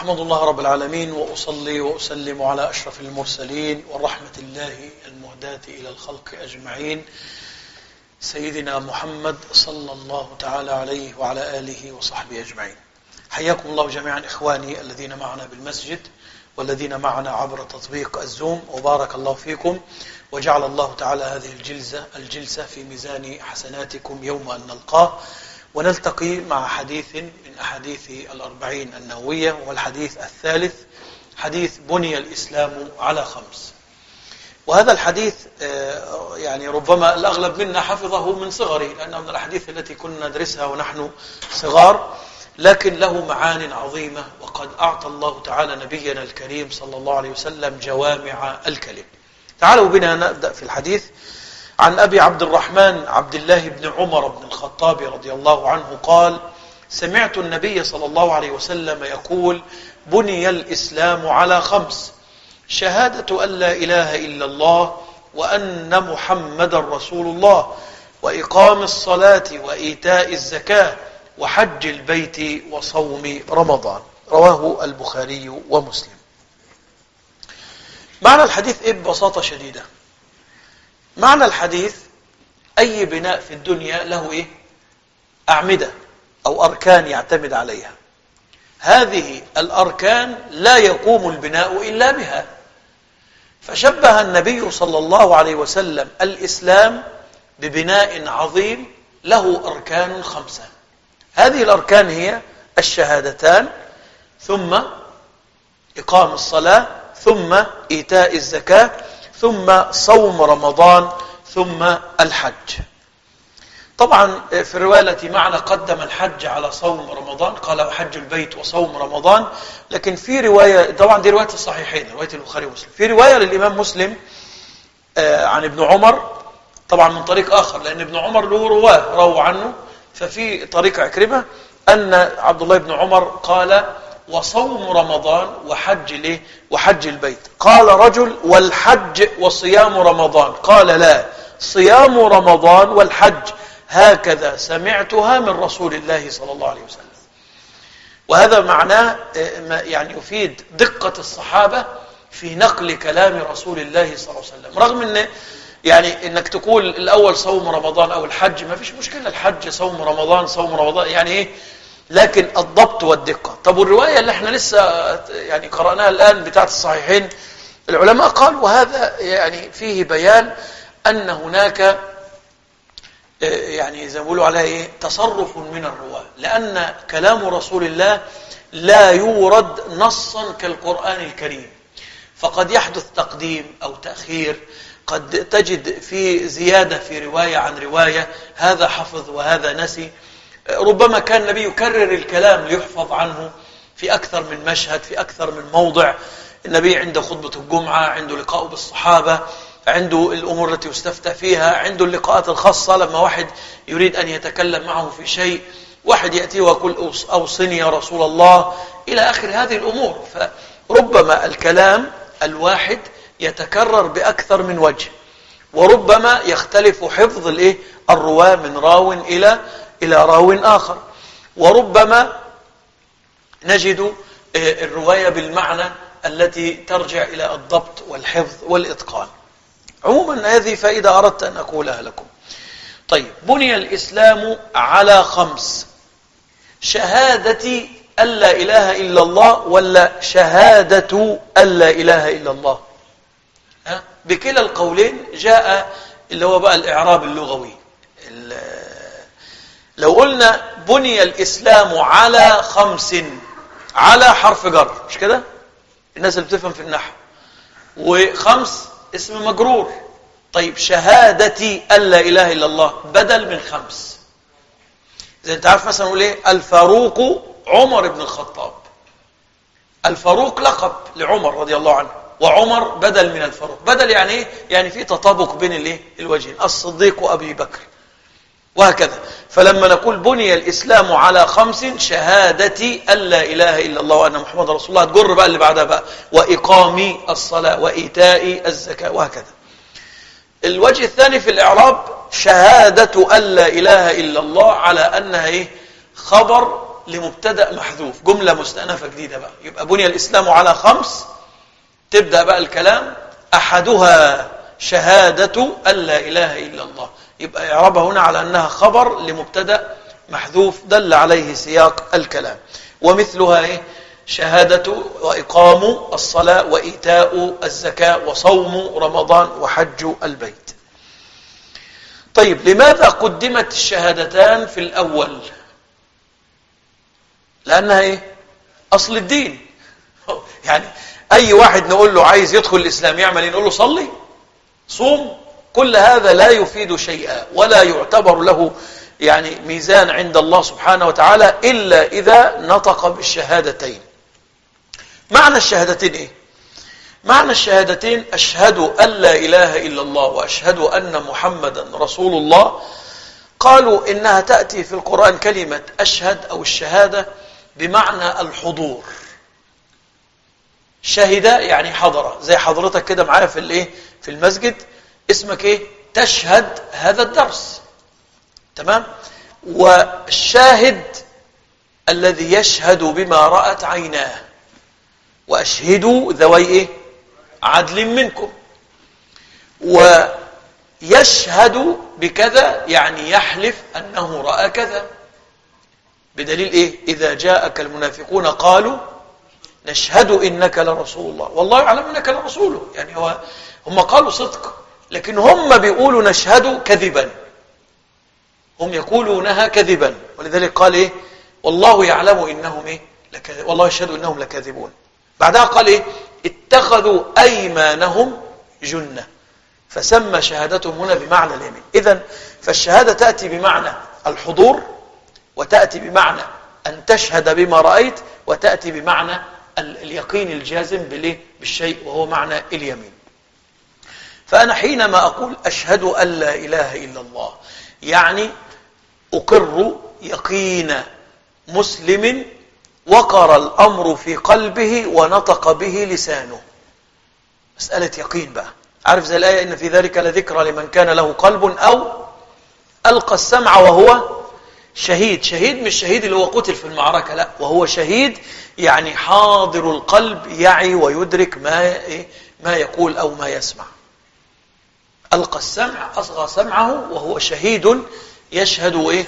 أحمد الله رب العالمين وأصلي وأسلم على أشرف المرسلين ورحمة الله المهداة إلى الخلق أجمعين سيدنا محمد صلى الله تعالى عليه وعلى آله وصحبه أجمعين حياكم الله جميعا إخواني الذين معنا بالمسجد والذين معنا عبر تطبيق الزوم وبارك الله فيكم وجعل الله تعالى هذه الجلسة الجلسة في ميزان حسناتكم يوم أن نلقاه ونلتقي مع حديث من أحاديث الأربعين النووية والحديث الثالث حديث بني الإسلام على خمس وهذا الحديث يعني ربما الأغلب منا حفظه من صغره لأنه من الأحاديث التي كنا ندرسها ونحن صغار لكن له معان عظيمة وقد أعطى الله تعالى نبينا الكريم صلى الله عليه وسلم جوامع الكلم تعالوا بنا نبدأ في الحديث عن أبي عبد الرحمن عبد الله بن عمر بن الخطاب رضي الله عنه قال سمعت النبي صلى الله عليه وسلم يقول بني الإسلام على خمس شهادة أن لا إله إلا الله وأن محمد رسول الله وإقام الصلاة وإيتاء الزكاة وحج البيت وصوم رمضان رواه البخاري ومسلم معنى الحديث إيه ببساطة شديدة معنى الحديث أي بناء في الدنيا له إيه أعمدة أو أركان يعتمد عليها هذه الأركان لا يقوم البناء إلا بها فشبه النبي صلى الله عليه وسلم الإسلام ببناء عظيم له أركان خمسة هذه الأركان هي الشهادتان ثم إقام الصلاة ثم إيتاء الزكاة ثم صوم رمضان ثم الحج طبعا في الرواية التي معنا قدم الحج على صوم رمضان قال حج البيت وصوم رمضان لكن في رواية طبعا دي رواية الصحيحين رواية البخاري ومسلم في رواية للإمام مسلم عن ابن عمر طبعا من طريق آخر لأن ابن عمر له رواه رووا عنه ففي طريق عكرمة أن عبد الله بن عمر قال وصوم رمضان وحج ليه وحج البيت قال رجل والحج وصيام رمضان قال لا صيام رمضان والحج هكذا سمعتها من رسول الله صلى الله عليه وسلم وهذا معناه يعني يفيد دقة الصحابة في نقل كلام رسول الله صلى الله عليه وسلم رغم ان يعني انك تقول الاول صوم رمضان او الحج ما فيش مشكلة الحج صوم رمضان صوم رمضان يعني ايه لكن الضبط والدقة طب والرواية اللي احنا لسه يعني قرأناها الآن بتاعت الصحيحين العلماء قالوا وهذا يعني فيه بيان أن هناك يعني زي ما بيقولوا عليها ايه تصرف من الرواة لأن كلام رسول الله لا يورد نصا كالقرآن الكريم فقد يحدث تقديم أو تأخير قد تجد في زيادة في رواية عن رواية هذا حفظ وهذا نسي ربما كان النبي يكرر الكلام ليحفظ عنه في أكثر من مشهد في أكثر من موضع النبي عنده خطبة الجمعة عنده لقاء بالصحابة عنده الأمور التي يستفتى فيها عنده اللقاءات الخاصة لما واحد يريد أن يتكلم معه في شيء واحد يأتي ويقول أوصني يا رسول الله إلى آخر هذه الأمور فربما الكلام الواحد يتكرر بأكثر من وجه وربما يختلف حفظ الايه الرواة من راو إلى إلى راو آخر وربما نجد الرواية بالمعنى التي ترجع إلى الضبط والحفظ والإتقان عموما هذه فائدة أردت أن أقولها لكم طيب بني الإسلام على خمس شهادة أن لا إله إلا الله ولا شهادة أن لا إله إلا الله ها؟ بكلا القولين جاء اللي هو بقى الإعراب اللغوي لو قلنا بني الإسلام على خمس على حرف جر مش كده الناس اللي بتفهم في النحو وخمس اسم مجرور طيب شهادتي أن لا إله إلا الله بدل من خمس زي انت عارف مثلا نقول ايه الفاروق عمر بن الخطاب الفاروق لقب لعمر رضي الله عنه وعمر بدل من الفاروق بدل يعني ايه يعني في تطابق بين الايه الوجهين الصديق وابي بكر وهكذا فلما نقول بني الإسلام على خمس شهادتي أن لا إله إلا الله وأن محمد رسول الله تجر بقى اللي بعدها بقى وإقام الصلاة وإيتاء الزكاة وهكذا الوجه الثاني في الإعراب شهادة أن لا إله إلا الله على أنها إيه خبر لمبتدأ محذوف جملة مستأنفة جديدة بقى يبقى بني الإسلام على خمس تبدأ بقى الكلام أحدها شهادة أن لا إله إلا الله يبقى إعرابها هنا على أنها خبر لمبتدأ محذوف دل عليه سياق الكلام ومثلها إيه؟ شهادة وإقام الصلاة وإيتاء الزكاة وصوم رمضان وحج البيت طيب لماذا قدمت الشهادتان في الأول لأنها إيه أصل الدين يعني أي واحد نقول له عايز يدخل الإسلام يعمل إيه نقول له صلي صوم كل هذا لا يفيد شيئا ولا يعتبر له يعني ميزان عند الله سبحانه وتعالى إلا إذا نطق بالشهادتين معنى الشهادتين إيه معنى الشهادتين أشهد أن لا إله إلا الله وأشهد أن محمدا رسول الله قالوا إنها تأتي في القرآن كلمة أشهد أو الشهادة بمعنى الحضور شهد يعني حضر زي حضرتك كده معايا في الايه في المسجد اسمك ايه تشهد هذا الدرس تمام والشاهد الذي يشهد بما رأت عيناه وأشهدوا ذوي إيه؟ عدل منكم ويشهد بكذا يعني يحلف أنه رأى كذا بدليل إيه إذا جاءك المنافقون قالوا نشهد إنك لرسول الله والله يعلم إنك لرسوله يعني هو هم قالوا صدق لكن هم بيقولوا نشهد كذبا هم يقولونها كذبا ولذلك قال إيه والله يعلم إنهم إيه لكذب والله يشهد إنهم لكاذبون بعدها قال إيه اتخذوا أيمانهم جنة فسمى شهادتهم هنا بمعنى اليمين إذا فالشهادة تأتي بمعنى الحضور وتأتي بمعنى أن تشهد بما رأيت وتأتي بمعنى اليقين الجازم بالشيء وهو معنى اليمين فأنا حينما أقول أشهد أن لا إله إلا الله يعني أقر يقين مسلم وقر الأمر في قلبه ونطق به لسانه مسألة يقين بقى عارف زي الآية إن في ذلك لذكرى لمن كان له قلب أو ألقى السمع وهو شهيد شهيد مش شهيد اللي هو قتل في المعركة لا وهو شهيد يعني حاضر القلب يعي ويدرك ما ما يقول أو ما يسمع ألقى السمع أصغى سمعه وهو شهيد يشهد إيه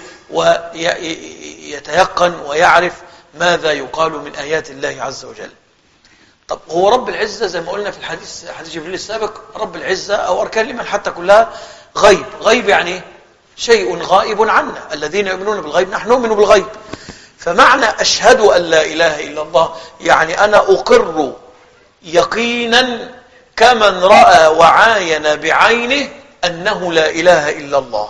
ويتيقن ويعرف ماذا يقال من آيات الله عز وجل طب هو رب العزة زي ما قلنا في الحديث حديث جبريل السابق رب العزة أو أركان الإيمان حتى كلها غيب غيب يعني شيء غائب عنا الذين يؤمنون بالغيب نحن نؤمن بالغيب فمعنى أشهد أن لا إله إلا الله يعني أنا أقر يقينا كمن رأى وعاين بعينه أنه لا إله إلا الله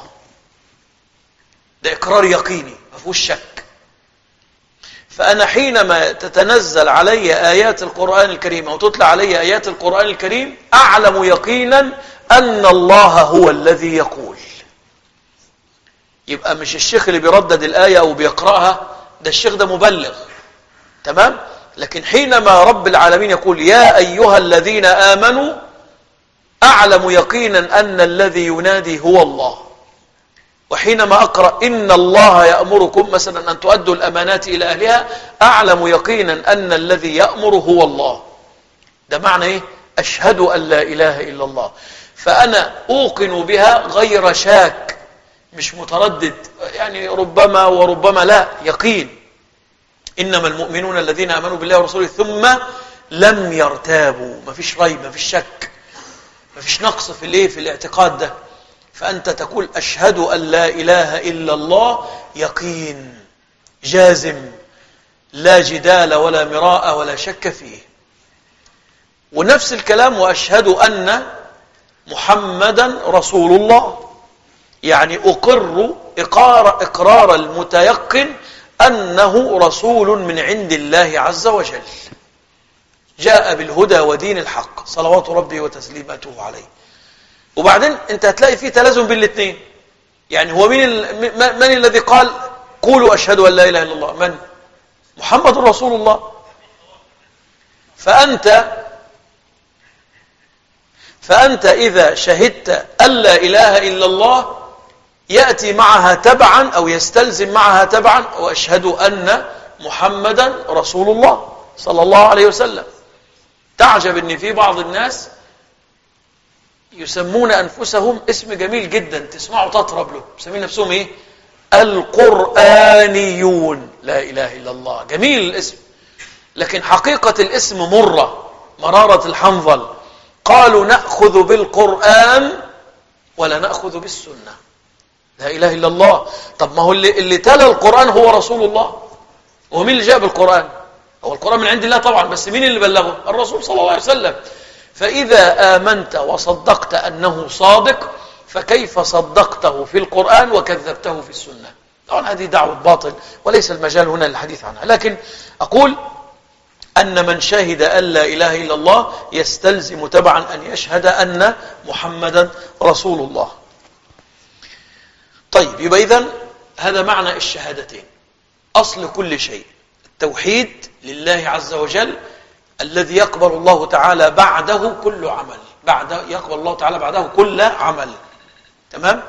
ده إقرار يقيني ما فيهوش شك فأنا حينما تتنزل علي آيات القرآن الكريم أو تطلع علي آيات القرآن الكريم أعلم يقينا أن الله هو الذي يقول يبقى مش الشيخ اللي بيردد الآية أو بيقرأها ده الشيخ ده مبلغ تمام لكن حينما رب العالمين يقول يا أيها الذين آمنوا أعلم يقينا أن الذي ينادي هو الله وحينما أقرأ إن الله يأمركم مثلا أن تؤدوا الأمانات إلى أهلها أعلم يقينا أن الذي يأمر هو الله ده معنى إيه؟ أشهد أن لا إله إلا الله فأنا أوقن بها غير شاك مش متردد يعني ربما وربما لا يقين إنما المؤمنون الذين آمنوا بالله ورسوله ثم لم يرتابوا ما فيش ريب ما فيش شك ما فيش نقص في الايه في الاعتقاد ده فأنت تقول أشهد أن لا إله إلا الله يقين جازم لا جدال ولا مراء ولا شك فيه ونفس الكلام وأشهد أن محمدا رسول الله يعني أقر إقرار, إقرار المتيقن أنه رسول من عند الله عز وجل جاء بالهدى ودين الحق صلوات ربي وتسليماته عليه وبعدين انت هتلاقي فيه تلازم بين الاثنين يعني هو مين ال... من الذي قال قولوا أشهد أن لا إله إلا الله من محمد رسول الله فأنت فأنت إذا شهدت أن لا إله إلا الله يأتي معها تبعا أو يستلزم معها تبعا وأشهد أن محمدا رسول الله صلى الله عليه وسلم تعجب ان في بعض الناس يسمون انفسهم اسم جميل جدا تسمعوا تطرب له مسمين نفسهم ايه القرآنيون لا اله الا الله جميل الاسم لكن حقيقة الاسم مرة مرارة الحنظل قالوا نأخذ بالقرآن ولا نأخذ بالسنة لا إله إلا الله طب ما هو اللي, اللي تلا القرآن هو رسول الله ومين اللي جاب القرآن هو القرآن من عند الله طبعا بس مين اللي بلغه الرسول صلى الله عليه وسلم فإذا آمنت وصدقت أنه صادق فكيف صدقته في القرآن وكذبته في السنة طبعا هذه دعوة باطل وليس المجال هنا للحديث عنها لكن أقول أن من شهد أن لا إله إلا الله يستلزم تبعا أن يشهد أن محمدا رسول الله طيب يبقى إذن هذا معنى الشهادتين أصل كل شيء التوحيد لله عز وجل الذي يقبل الله تعالى بعده كل عمل بعد يقبل الله تعالى بعده كل عمل تمام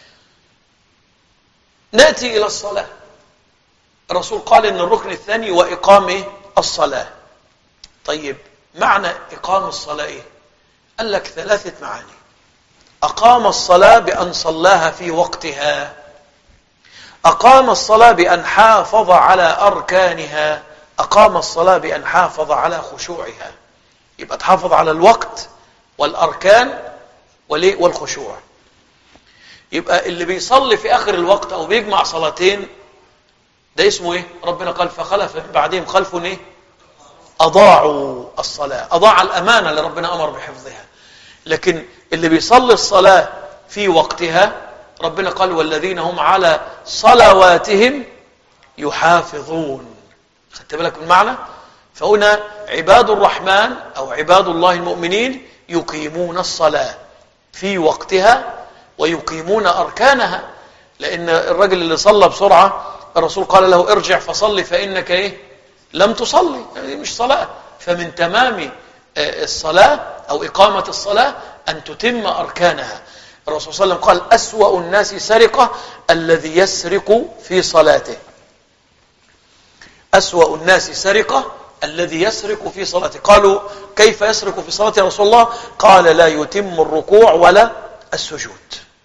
نأتي إلى الصلاة الرسول قال إن الركن الثاني وإقام الصلاة طيب معنى إقام الصلاة إيه؟ قال لك ثلاثة معاني أقام الصلاة بأن صلاها في وقتها أقام الصلاة بأن حافظ على أركانها أقام الصلاة بأن حافظ على خشوعها يبقى تحافظ على الوقت والأركان والخشوع يبقى اللي بيصلي في آخر الوقت أو بيجمع صلاتين ده اسمه ايه ربنا قال فخلف من بعدهم خلف ايه اضاعوا الصلاه اضاع الامانه اللي ربنا امر بحفظها لكن اللي بيصلي الصلاه في وقتها ربنا قال والذين هم على صلواتهم يحافظون خدت بالك من المعنى فهنا عباد الرحمن او عباد الله المؤمنين يقيمون الصلاه في وقتها ويقيمون اركانها لان الرجل اللي صلى بسرعه الرسول قال له ارجع فصلي فإنك إيه لم تصلي يعني مش صلاة فمن تمام الصلاة أو إقامة الصلاة أن تتم أركانها الرسول صلى الله عليه وسلم قال أسوأ الناس سرقة الذي يسرق في صلاته أسوأ الناس سرقة الذي يسرق في صلاته قالوا كيف يسرق في صلاته يا رسول الله قال لا يتم الركوع ولا السجود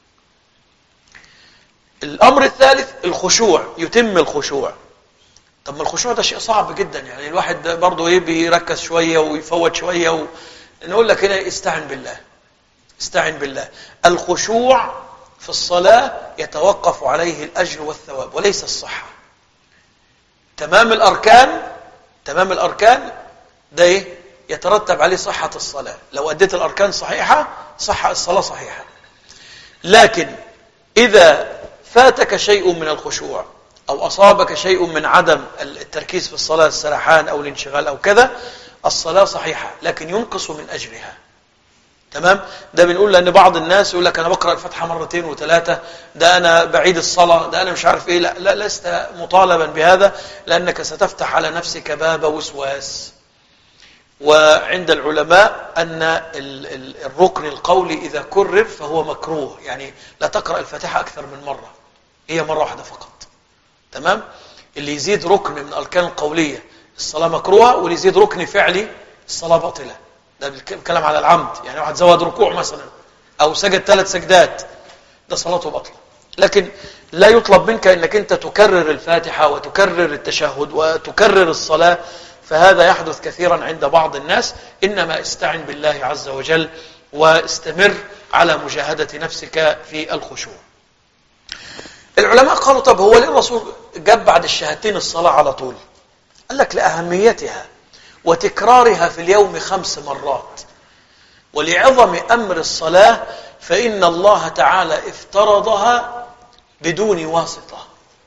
الأمر الثالث الخشوع يتم الخشوع طب ما الخشوع ده شيء صعب جدا يعني الواحد برضه ايه بيركز شوية ويفوت شوية و... نقول لك هنا استعن بالله استعن بالله الخشوع في الصلاة يتوقف عليه الأجر والثواب وليس الصحة تمام الأركان تمام الأركان ده ايه يترتب عليه صحة الصلاة لو أديت الأركان صحيحة صح الصلاة صحيحة لكن إذا فاتك شيء من الخشوع أو أصابك شيء من عدم التركيز في الصلاة السرحان أو الانشغال أو كذا الصلاة صحيحة لكن ينقص من أجرها تمام ده بنقول لأن بعض الناس يقول لك أنا بقرأ الفتحة مرتين وثلاثة ده أنا بعيد الصلاة ده أنا مش عارف إيه لا, لا لست مطالبا بهذا لأنك ستفتح على نفسك باب وسواس وعند العلماء أن الركن القولي إذا كرر فهو مكروه يعني لا تقرأ الفاتحة أكثر من مرة هي مرة واحدة فقط تمام اللي يزيد ركن من الأركان القولية الصلاة مكروهة واللي يزيد ركن فعلي الصلاة باطلة ده الكلام على العمد يعني واحد زود ركوع مثلا أو سجد ثلاث سجدات ده صلاته باطلة لكن لا يطلب منك أنك أنت تكرر الفاتحة وتكرر التشهد وتكرر الصلاة فهذا يحدث كثيرا عند بعض الناس إنما استعن بالله عز وجل واستمر على مجاهدة نفسك في الخشوع العلماء قالوا طب هو ليه الرسول جاب بعد الشهادتين الصلاة على طول قال لك لأهميتها وتكرارها في اليوم خمس مرات ولعظم أمر الصلاة فإن الله تعالى افترضها بدون واسطة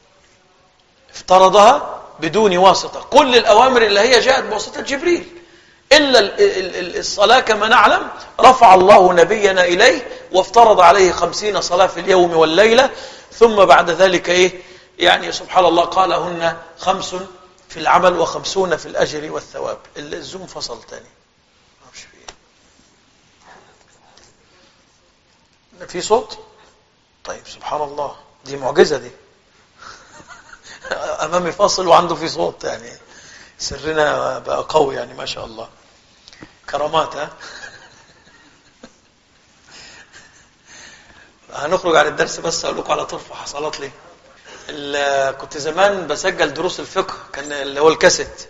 افترضها بدون واسطة كل الأوامر اللي هي جاءت بواسطة جبريل إلا الصلاة كما نعلم رفع الله نبينا إليه وافترض عليه خمسين صلاة في اليوم والليلة ثم بعد ذلك إيه يعني سبحان الله قالهن خمس في العمل وخمسون في الأجر والثواب الزوم فصل تاني في صوت طيب سبحان الله دي معجزة دي امامي فاصل وعنده في صوت يعني سرنا بقى قوي يعني ما شاء الله كرامات ها هنخرج عن الدرس بس اقول لكم على طرفه حصلت لي كنت زمان بسجل دروس الفقه كان اللي هو الكاسيت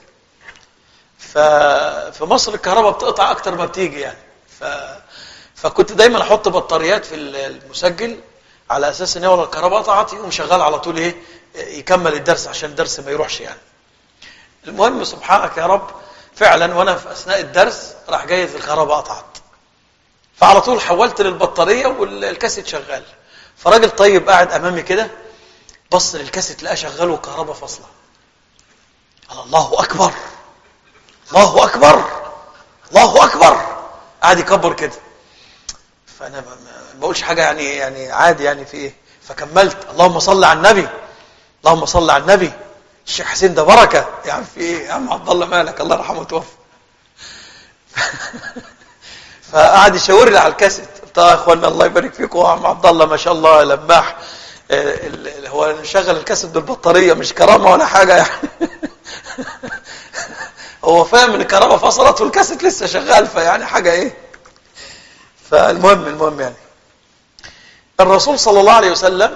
ففي مصر الكهرباء بتقطع اكتر ما بتيجي يعني ف... فكنت دايما احط بطاريات في المسجل على اساس ان هو الكهرباء قطعت يقوم شغال على طول ايه يكمل الدرس عشان الدرس ما يروحش يعني المهم سبحانك يا رب فعلا وانا في اثناء الدرس راح جايز الكهرباء قطعت فعلى طول حولت للبطاريه والكاسيت شغال فراجل طيب قاعد امامي كده بص للكاسيت لقى شغال والكهرباء فاصله قال الله اكبر الله اكبر الله اكبر قاعد يكبر كده فانا ما بقولش حاجه يعني يعني عادي يعني في ايه فكملت اللهم صل على النبي اللهم صل على النبي الشيخ حسين ده بركه يا عم في ايه يا عم عبد الله مالك الله يرحمه توفى فقعد يشاور لي على الكاسيت قلت يا اخوانا الله يبارك فيكم يا عم عبد الله ما شاء الله لماح هو نشغل الكاسيت بالبطاريه مش كرامه ولا حاجه يعني هو فاهم ان الكهرباء فصلت والكاسيت لسه شغال فيعني حاجه ايه فالمهم المهم يعني الرسول صلى الله عليه وسلم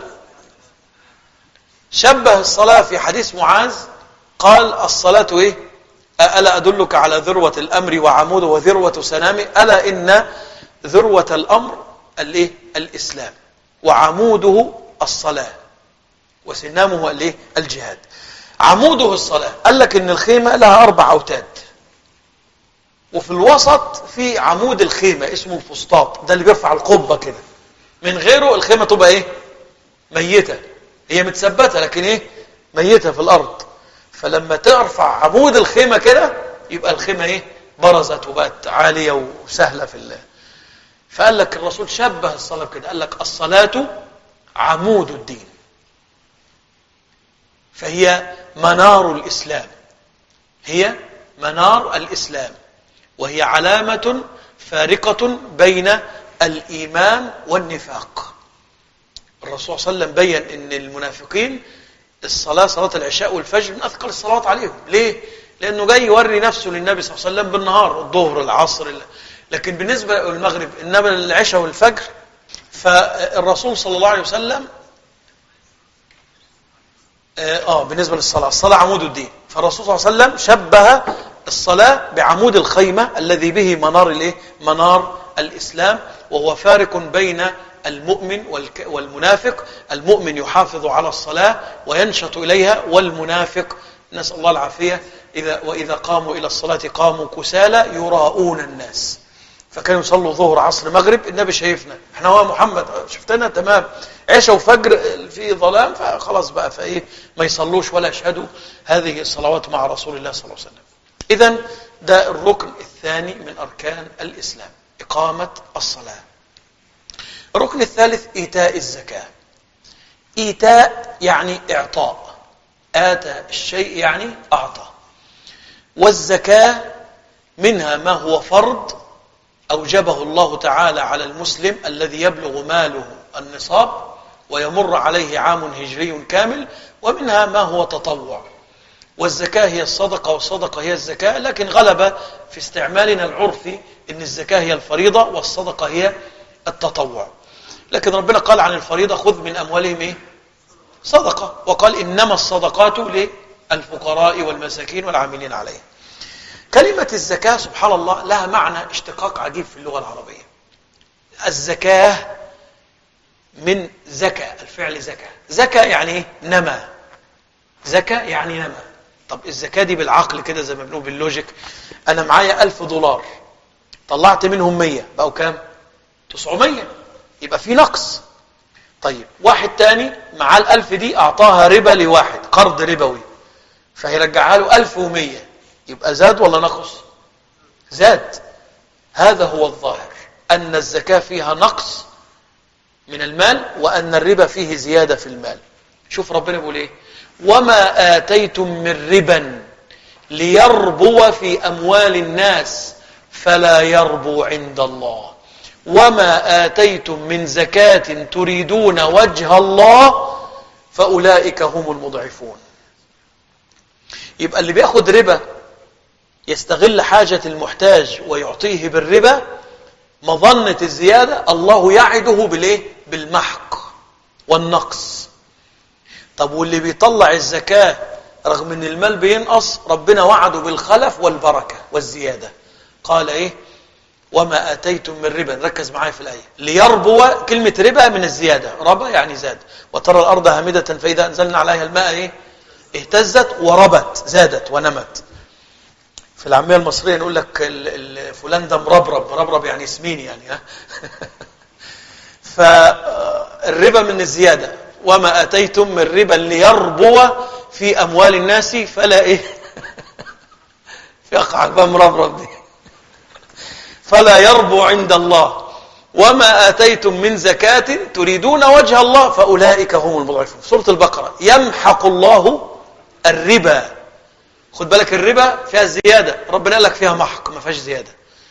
شبه الصلاة في حديث معاذ قال الصلاة ايه ألا أدلك على ذروة الأمر وعموده وذروة سنامه ألا إن ذروة الأمر الايه الإسلام وعموده الصلاة وسنامه الايه الجهاد عموده الصلاة قال لك إن الخيمة لها أربع أوتاد وفي الوسط في عمود الخيمة اسمه الفسطاط ده اللي بيرفع القبة كده من غيره الخيمة تبقى ايه ميتة هي متثبتة لكن ايه ميتة في الارض فلما ترفع عمود الخيمة كده يبقى الخيمة ايه برزت وبقت عالية وسهلة في الله فقال لك الرسول شبه الصلاة كده قال لك الصلاة عمود الدين فهي منار الإسلام هي منار الإسلام وهي علامة فارقة بين الإيمان والنفاق الرسول صلى الله عليه وسلم بين أن المنافقين الصلاة صلاة العشاء والفجر من أثقل الصلوات عليهم ليه؟ لأنه جاي يوري نفسه للنبي صلى الله عليه وسلم بالنهار الظهر العصر لكن بالنسبة للمغرب إنما العشاء والفجر فالرسول صلى الله عليه وسلم آه بالنسبة للصلاة الصلاة عمود الدين فالرسول صلى الله عليه وسلم شبه الصلاة بعمود الخيمة الذي به منار الايه منار الإسلام وهو فارق بين المؤمن والمنافق المؤمن يحافظ على الصلاة وينشط إليها والمنافق نسأل الله العافية إذا وإذا قاموا إلى الصلاة قاموا كسالى يراؤون الناس فكانوا يصلوا ظهر عصر مغرب النبي شايفنا احنا هو محمد شفتنا تمام عشاء وفجر في ظلام فخلاص بقى فايه ما يصلوش ولا يشهدوا هذه الصلوات مع رسول الله صلى الله عليه وسلم اذا ده الركن الثاني من اركان الاسلام اقامه الصلاه الركن الثالث ايتاء الزكاه ايتاء يعني اعطاء اتى الشيء يعني اعطى والزكاه منها ما هو فرض أوجبه الله تعالى على المسلم الذي يبلغ ماله النصاب ويمر عليه عام هجري كامل ومنها ما هو تطوع والزكاة هي الصدقة والصدقة هي الزكاة لكن غلب في استعمالنا العرفي أن الزكاة هي الفريضة والصدقة هي التطوع لكن ربنا قال عن الفريضة خذ من أموالهم إيه؟ صدقة وقال إنما الصدقات للفقراء والمساكين والعاملين عليها كلمة الزكاة سبحان الله لها معنى اشتقاق عجيب في اللغة العربية الزكاة من زكى الفعل زكى زكى يعني ايه نما زكى يعني نما طب الزكاة دي بالعقل كده زي ما بنقول باللوجيك أنا معايا ألف دولار طلعت منهم مية بقوا كام تسعمية يبقى في نقص طيب واحد تاني معاه الألف دي أعطاها ربا لواحد قرض ربوي فهيرجعها له ألف ومية يبقى زاد ولا نقص زاد هذا هو الظاهر أن الزكاة فيها نقص من المال وأن الربا فيه زيادة في المال شوف ربنا بيقول إيه وما آتيتم من ربا ليربو في أموال الناس فلا يربو عند الله وما آتيتم من زكاة تريدون وجه الله فأولئك هم المضعفون يبقى اللي بياخد ربا يستغل حاجة المحتاج ويعطيه بالربا مظنة الزيادة الله يعده بالايه بالمحق والنقص طب واللي بيطلع الزكاة رغم ان المال بينقص ربنا وعده بالخلف والبركة والزيادة قال ايه وما اتيتم من ربا ركز معايا في الايه ليربو كلمه ربا من الزياده ربا يعني زاد وترى الارض هامده فاذا انزلنا عليها الماء ايه اهتزت وربت زادت ونمت في العاميه المصريه نقول لك فلان ده مربرب مربرب يعني سمين يعني ها فالربا من الزياده وما اتيتم من ربا ليربو في اموال الناس فلا ايه في اقع مربرب دي فلا يربو عند الله وما آتيتم من زكاة تريدون وجه الله فأولئك هم المضعفون سورة البقرة يمحق الله الربا خد بالك الربا فيها زيادة ربنا قال لك فيها محق ما فيهاش زيادة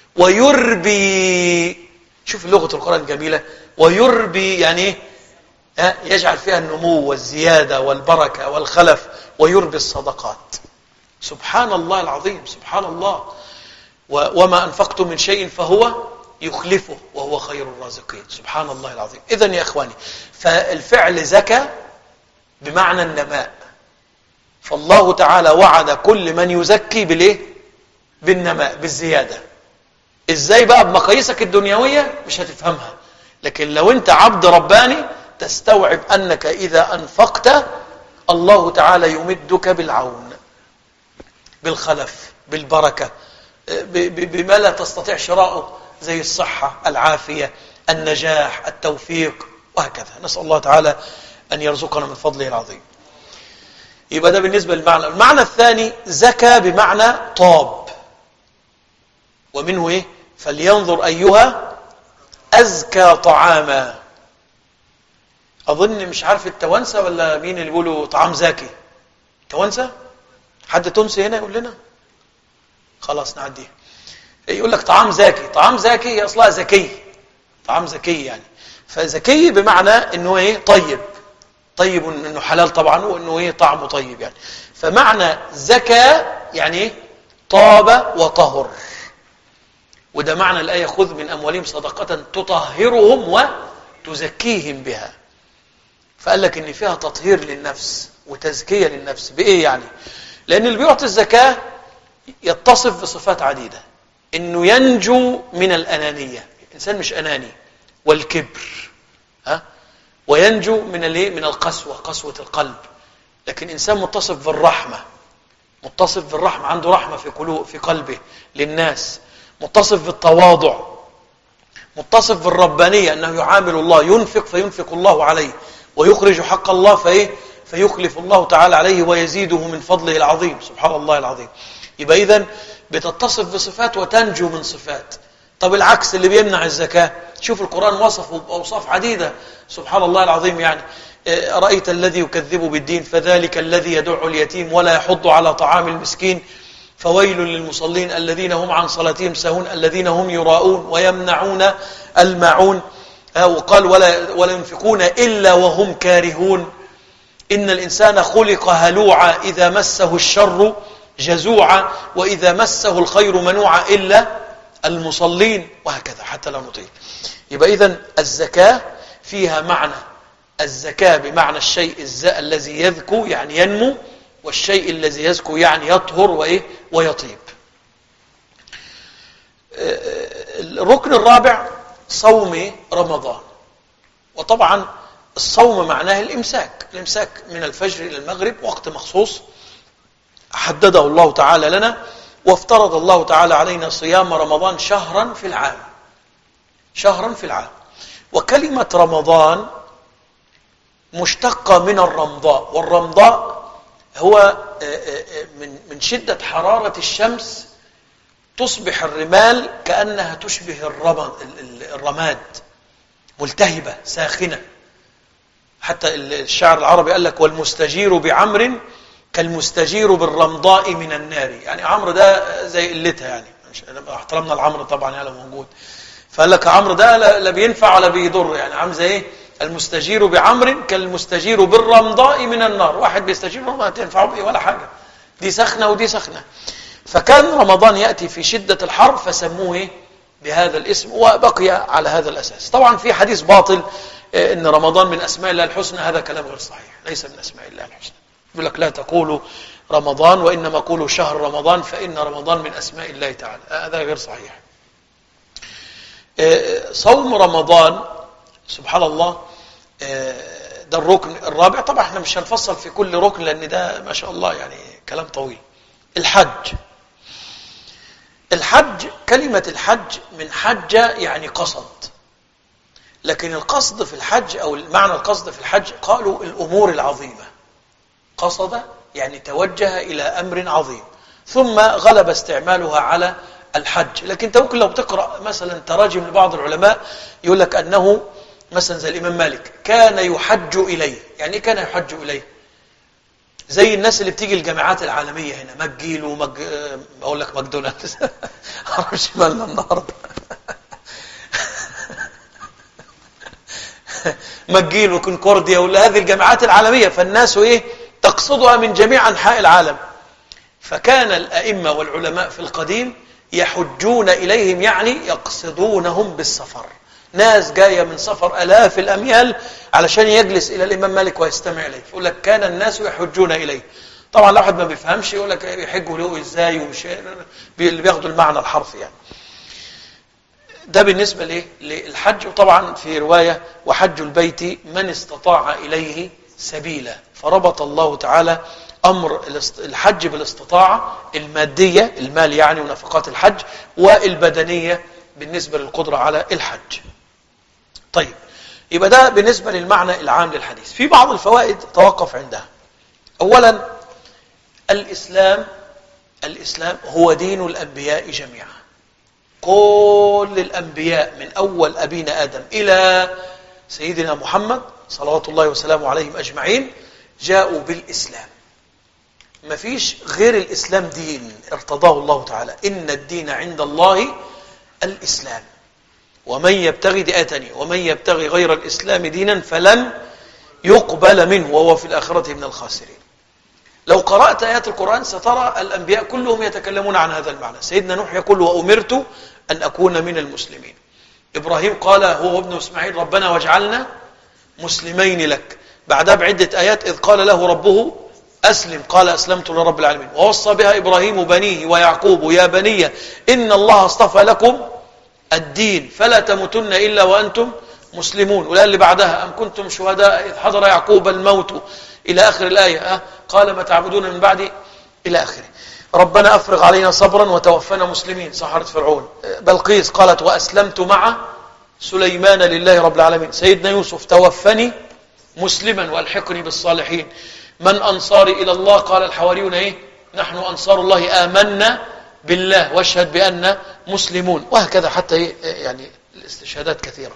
ويربي شوف لغة القرآن جميلة ويربي يعني ايه يجعل فيها النمو والزيادة والبركة والخلف ويربي الصدقات سبحان الله العظيم سبحان الله وما أنفقتم من شيء فهو يخلفه وهو خير الرازقين سبحان الله العظيم إذا يا إخواني فالفعل زكى بمعنى النماء فالله تعالى وعد كل من يزكي بالايه بالنماء بالزيادة ازاي بقى بمقاييسك الدنيوية مش هتفهمها لكن لو انت عبد رباني تستوعب انك اذا انفقت الله تعالى يمدك بالعون بالخلف بالبركة بما لا تستطيع شراؤه زي الصحة العافية النجاح التوفيق وهكذا نسأل الله تعالى أن يرزقنا من فضله العظيم يبقى ده بالنسبة للمعنى المعنى الثاني زكى بمعنى طاب ومنه إيه فلينظر أيها أزكى طعاما أظن مش عارف التوانسة ولا مين اللي بيقولوا طعام زاكي توانسة حد تونسي هنا يقول لنا خلاص نعديها يقول لك طعام زاكي طعام زاكي هي اصلها زكي طعام زكي يعني فزكي بمعنى انه ايه طيب طيب انه حلال طبعا وانه ايه طعمه طيب يعني فمعنى زكى يعني ايه طاب وطهر وده معنى الآية خذ من أموالهم صدقة تطهرهم وتزكيهم بها فقال لك إن فيها تطهير للنفس وتزكية للنفس بإيه يعني لأن اللي بيعطي الزكاة يتصف بصفات عديدة انه ينجو من الانانيه الانسان مش اناني والكبر ها وينجو من الايه من القسوه قسوه القلب لكن انسان متصف بالرحمه متصف بالرحمه عنده رحمه في قلوب في قلبه للناس متصف بالتواضع متصف بالربانيه انه يعامل الله ينفق فينفق الله عليه ويخرج حق الله فايه فيخلف الله تعالى عليه ويزيده من فضله العظيم سبحان الله العظيم يبقى اذا بتتصف بصفات وتنجو من صفات طب العكس اللي بيمنع الزكاة شوف القرآن وصفه بأوصاف عديدة سبحان الله العظيم يعني رأيت الذي يكذب بالدين فذلك الذي يدع اليتيم ولا يحض على طعام المسكين فويل للمصلين الذين هم عن صلاتهم سهون الذين هم يراءون ويمنعون الماعون وقال ولا, ولا ينفقون إلا وهم كارهون إن الإنسان خلق هلوعا إذا مسه الشر جزوعا وإذا مسه الخير منوعا إلا المصلين وهكذا حتى لا نطيل يبقى إذن الزكاة فيها معنى الزكاة بمعنى الشيء الزاء الذي يذكو يعني ينمو والشيء الذي يزكو يعني يطهر وإيه ويطيب الركن الرابع صوم رمضان وطبعا الصوم معناه الإمساك الإمساك من الفجر إلى المغرب وقت مخصوص حدده الله تعالى لنا وافترض الله تعالى علينا صيام رمضان شهرا في العام شهرا في العام وكلمة رمضان مشتقة من الرمضاء والرمضاء هو من من شدة حرارة الشمس تصبح الرمال كأنها تشبه الرماد ملتهبة ساخنة حتى الشعر العربي قال لك والمستجير بعمر كالمستجير بالرمضاء من النار يعني عمرو ده زي قلتها يعني احترمنا العمر طبعا يعني موجود فقال لك عمرو ده لا بينفع ولا بيضر يعني عامل زي ايه المستجير بعمر كالمستجير بالرمضاء من النار واحد بيستجير ما تنفعه بايه ولا حاجه دي سخنة ودي سخنة فكان رمضان يأتي في شدة الحر فسموه إيه؟ بهذا الاسم وبقي على هذا الأساس طبعا في حديث باطل آه، إن رمضان من أسماء الله الحسنى هذا كلام غير صحيح ليس من أسماء الله الحسنى يقول لك لا تقولوا رمضان وإنما قولوا شهر رمضان فإن رمضان من أسماء الله تعالى هذا غير صحيح آه، صوم رمضان سبحان الله آه، ده الركن الرابع طبعا احنا مش هنفصل في كل ركن لأن ده ما شاء الله يعني كلام طويل الحج الحج كلمة الحج من حج يعني قصد لكن القصد في الحج أو معنى القصد في الحج قالوا الأمور العظيمة قصد يعني توجه إلى أمر عظيم ثم غلب استعمالها على الحج لكن انت ممكن لو بتقرأ مثلا تراجم لبعض العلماء يقول لك أنه مثلا زي الإمام مالك كان يحج إليه يعني إيه كان يحج إليه زي الناس اللي بتيجي الجامعات العالمية هنا ماجيل ومج... أقول لك ماكدونالدز معرفش مالنا النهاردة ماجيل وكونكورديا ولا هذه الجامعات العالمية فالناس إيه تقصدها من جميع أنحاء العالم فكان الأئمة والعلماء في القديم يحجون إليهم يعني يقصدونهم بالسفر ناس جاية من سفر ألاف الأميال علشان يجلس إلى الإمام مالك ويستمع إليه يقول لك كان الناس يحجون إليه طبعا لو واحد ما بيفهمش يقول لك يحجوا له إزاي ومش اللي بياخدوا المعنى الحرفي يعني ده بالنسبة ليه؟ للحج وطبعا في رواية وحج البيت من استطاع إليه سبيلا فربط الله تعالى أمر الحج بالاستطاعة المادية المال يعني ونفقات الحج والبدنية بالنسبة للقدرة على الحج طيب يبقى ده بالنسبة للمعنى العام للحديث في بعض الفوائد توقف عندها أولا الإسلام الإسلام هو دين الأنبياء جميعا كل الأنبياء من أول أبينا آدم إلى سيدنا محمد صلوات الله وسلامه عليهم أجمعين جاءوا بالإسلام ما فيش غير الإسلام دين ارتضاه الله تعالى إن الدين عند الله الإسلام ومن يبتغي دي آية ومن يبتغي غير الإسلام دينا فلن يقبل منه وهو في الآخرة من الخاسرين لو قرأت آيات القرآن سترى الأنبياء كلهم يتكلمون عن هذا المعنى سيدنا نوح يقول وأمرت أن أكون من المسلمين إبراهيم قال هو ابن إسماعيل ربنا واجعلنا مسلمين لك بعدها بعدة آيات إذ قال له ربه أسلم قال أسلمت لرب العالمين ووصى بها إبراهيم بنيه ويعقوب يا بني إن الله اصطفى لكم الدين فلا تموتن إلا وأنتم مسلمون والآية اللي بعدها أم كنتم شهداء إذ حضر يعقوب الموت إلى آخر الآية أه؟ قال ما تعبدون من بعدي إلى آخره ربنا أفرغ علينا صبرا وتوفنا مسلمين سحرة فرعون بلقيس قالت وأسلمت مع سليمان لله رب العالمين سيدنا يوسف توفني مسلما والحقني بالصالحين من أنصاري إلى الله قال الحواريون إيه نحن أنصار الله آمنا بالله واشهد بأن مسلمون وهكذا حتى إيه يعني الاستشهادات كثيرة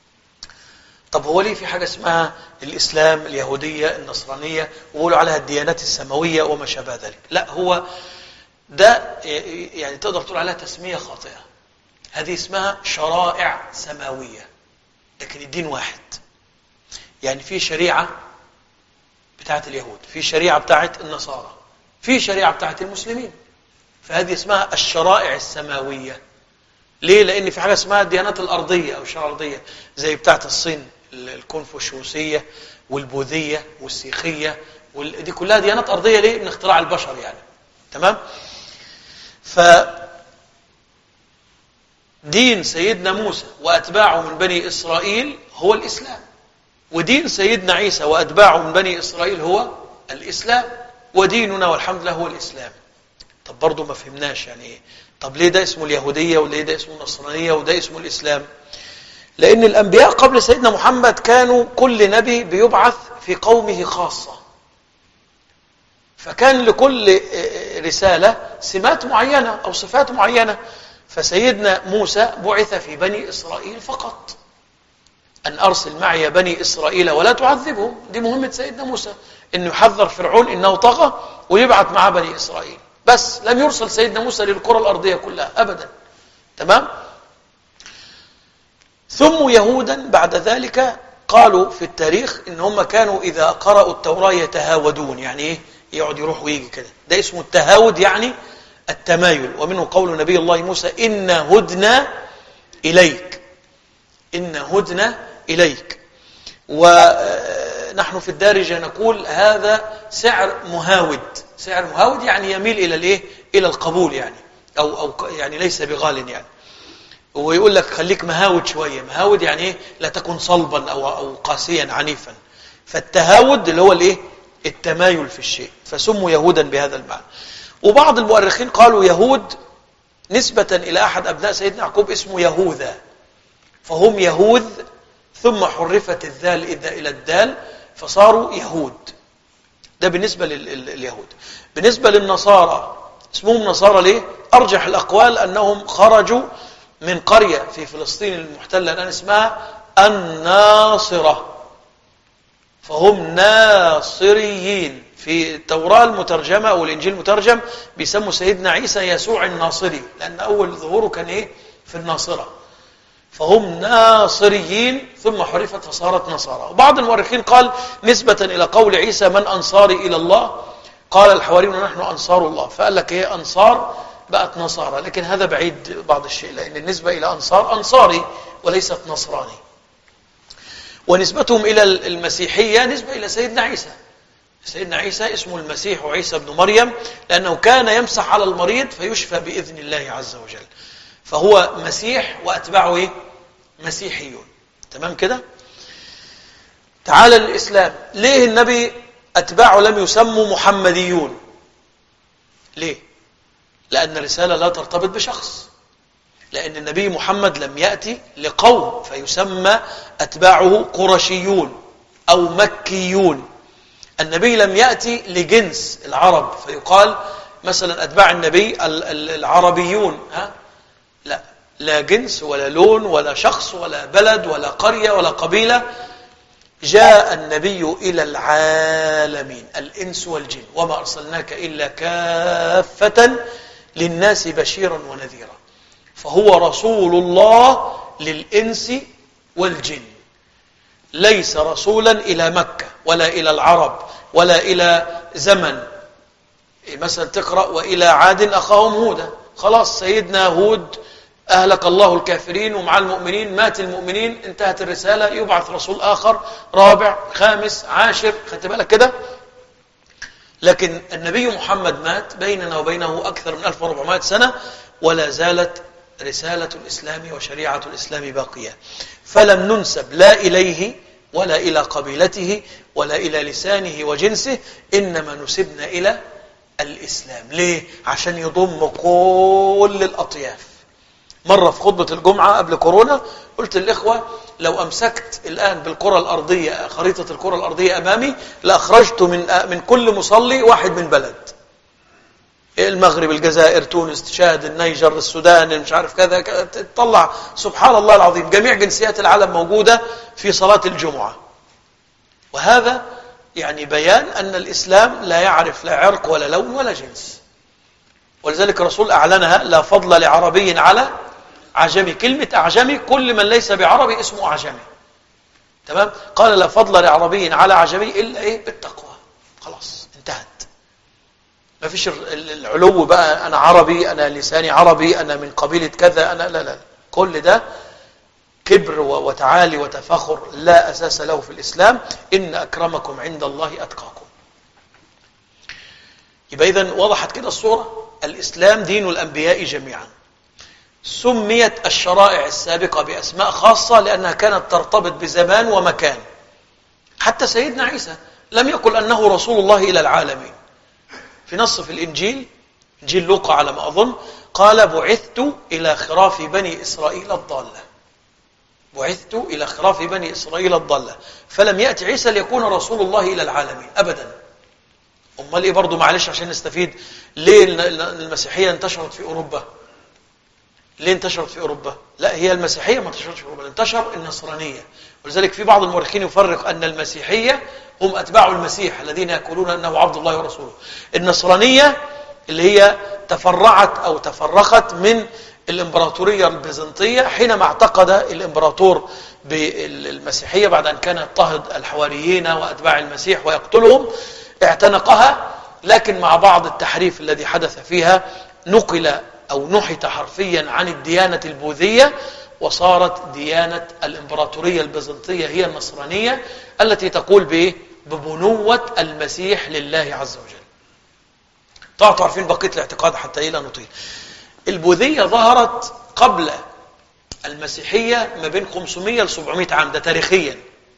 طب هو ليه في حاجة اسمها الإسلام اليهودية النصرانية وقولوا عليها الديانات السماوية وما شابه ذلك لا هو ده يعني تقدر تقول عليها تسمية خاطئة هذه اسمها شرائع سماوية لكن الدين واحد يعني في شريعة بتاعت اليهود في شريعة بتاعت النصارى في شريعة بتاعت المسلمين فهذه اسمها الشرائع السماوية ليه؟ لأن في حاجة اسمها الديانات الأرضية أو الشرائع الأرضية زي بتاعت الصين الكونفوشيوسية والبوذية والسيخية وال... دي كلها ديانات أرضية ليه؟ من اختراع البشر يعني تمام؟ ف دين سيدنا موسى وأتباعه من بني إسرائيل هو الإسلام ودين سيدنا عيسى وأتباعه من بني إسرائيل هو الإسلام وديننا والحمد لله هو الإسلام طب برضه ما فهمناش يعني ايه طب ليه ده اسمه اليهودية وليه ده اسمه النصرانية وده اسمه الإسلام لأن الأنبياء قبل سيدنا محمد كانوا كل نبي بيبعث في قومه خاصة فكان لكل رسالة سمات معينة أو صفات معينة فسيدنا موسى بعث في بني إسرائيل فقط أن أرسل معي بني إسرائيل ولا تعذبهم دي مهمة سيدنا موسى أنه يحذر فرعون إنه طغى ويبعث مع بني إسرائيل بس لم يرسل سيدنا موسى للكرة الأرضية كلها أبدا تمام ثم يهودا بعد ذلك قالوا في التاريخ إن هم كانوا إذا قرأوا التوراة يتهاودون يعني إيه يقعد يروح ويجي كده ده اسمه التهاود يعني التمايل ومنه قول نبي الله موسى إن هدنا إليك إن هدنا إليك ونحن في الدارجة نقول هذا سعر مهاود سعر مهاود يعني يميل إلى الإيه؟ إلى القبول يعني أو, أو يعني ليس بغال يعني ويقول لك خليك مهاود شوية مهاود يعني إيه؟ لا تكن صلبا أو, أو قاسيا عنيفا فالتهاود اللي هو الإيه؟ التمايل في الشيء فسموا يهودا بهذا المعنى وبعض المؤرخين قالوا يهود نسبة إلى أحد أبناء سيدنا يعقوب اسمه يهوذا فهم يهوذ ثم حرفت الذال إذا إلى الدال فصاروا يهود ده بالنسبة لليهود بالنسبة للنصارى اسمهم نصارى ليه؟ أرجح الأقوال أنهم خرجوا من قرية في فلسطين المحتلة الآن اسمها الناصرة فهم ناصريين في التوراة المترجمة أو الإنجيل المترجم بيسموا سيدنا عيسى يسوع الناصري لأن أول ظهوره كان إيه في الناصرة فهم ناصريين ثم حرفت فصارت نصارى وبعض المؤرخين قال نسبة إلى قول عيسى من أنصاري إلى الله قال الحواريون نحن أنصار الله فقال لك إيه أنصار بقت نصارى لكن هذا بعيد بعض الشيء لأن النسبة إلى أنصار أنصاري وليست نصراني ونسبتهم إلى المسيحية نسبة إلى سيدنا عيسى سيدنا عيسى اسمه المسيح وعيسى بن مريم لأنه كان يمسح على المريض فيشفى بإذن الله عز وجل فهو مسيح وأتباعه إيه؟ مسيحيون تمام كده تعالى الإسلام ليه النبي أتباعه لم يسموا محمديون ليه لأن الرسالة لا ترتبط بشخص لأن النبي محمد لم يأتي لقوم فيسمى أتباعه قرشيون أو مكيون النبي لم يأتي لجنس العرب فيقال مثلا أتباع النبي العربيون ها؟ لا لا جنس ولا لون ولا شخص ولا بلد ولا قرية ولا قبيلة جاء النبي إلى العالمين الإنس والجن وما أرسلناك إلا كافة للناس بشيرا ونذيرا فهو رسول الله للإنس والجن ليس رسولا إلى مكة ولا إلى العرب ولا إلى زمن مثلا تقرأ وإلى عاد أخاهم هودا خلاص سيدنا هود أهلك الله الكافرين ومع المؤمنين مات المؤمنين انتهت الرسالة يبعث رسول آخر رابع خامس عاشر خدت بالك كده لكن النبي محمد مات بيننا وبينه أكثر من 1400 سنة ولا زالت رسالة الإسلام وشريعة الإسلام باقية فلم ننسب لا إليه ولا إلى قبيلته ولا إلى لسانه وجنسه إنما نسبنا إلى الإسلام ليه؟ عشان يضم كل الأطياف مرة في خطبة الجمعة قبل كورونا قلت للإخوة لو أمسكت الآن بالكرة الأرضية خريطة الكرة الأرضية أمامي لأخرجت من من كل مصلي واحد من بلد المغرب الجزائر تونس تشاد النيجر السودان مش عارف كذا تطلع سبحان الله العظيم جميع جنسيات العالم موجودة في صلاة الجمعة وهذا يعني بيان أن الإسلام لا يعرف لا عرق ولا لون ولا جنس ولذلك الرسول أعلنها لا فضل لعربي على عجمي كلمة أعجمي كل من ليس بعربي اسمه أعجمي تمام قال لا فضل لعربي على عجمي إلا إيه بالتقوى خلاص انتهت ما فيش العلو بقى أنا عربي أنا لساني عربي أنا من قبيلة كذا أنا لا لا كل ده كبر وتعالي وتفاخر لا أساس له في الإسلام إن أكرمكم عند الله أتقاكم يبقى إذن وضحت كده الصورة الإسلام دين الأنبياء جميعا سميت الشرائع السابقة بأسماء خاصة لأنها كانت ترتبط بزمان ومكان حتى سيدنا عيسى لم يقل أنه رسول الله إلى العالمين في نص في الإنجيل إنجيل لوقا على ما أظن قال بعثت إلى خراف بني إسرائيل الضالة بعثت إلى خراف بني إسرائيل الضالة فلم يأتي عيسى ليكون رسول الله إلى العالمين أبدا أمال إيه برضو معلش عشان نستفيد ليه المسيحية انتشرت في أوروبا ليه انتشرت في أوروبا لا هي المسيحية ما انتشرتش في أوروبا انتشر النصرانية ولذلك في بعض المؤرخين يفرق أن المسيحية هم أتباع المسيح الذين يقولون أنه عبد الله ورسوله النصرانية اللي هي تفرعت أو تفرخت من الإمبراطورية البيزنطية حينما اعتقد الإمبراطور بالمسيحية بعد أن كان يضطهد الحواريين وأتباع المسيح ويقتلهم اعتنقها لكن مع بعض التحريف الذي حدث فيها نقل أو نحت حرفيا عن الديانة البوذية وصارت ديانة الإمبراطورية البيزنطية هي النصرانية التي تقول بإيه؟ ببنوة المسيح لله عز وجل طبعا عارفين بقية الاعتقاد حتى إيه لا نطيل البوذية ظهرت قبل المسيحية ما بين 500 ل 700 عام ده تاريخيا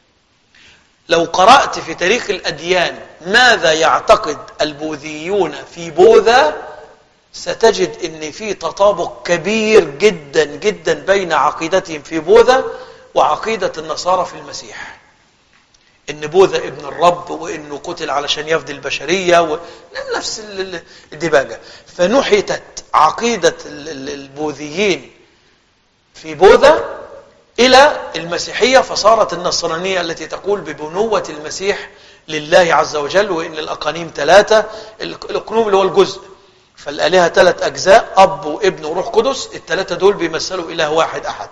لو قرأت في تاريخ الأديان ماذا يعتقد البوذيون في بوذا ستجد ان في تطابق كبير جدا جدا بين عقيدتهم في بوذا وعقيدة النصارى في المسيح ان بوذا ابن الرب وانه قتل علشان يفدي البشرية و... نفس الدباجة فنحتت عقيدة البوذيين في بوذا إلى المسيحية فصارت النصرانية التي تقول ببنوة المسيح لله عز وجل وإن الأقانيم ثلاثة الأقنوم اللي هو الجزء فالآلهة ثلاث أجزاء أب وابن وروح قدس الثلاثة دول بيمثلوا إله واحد أحد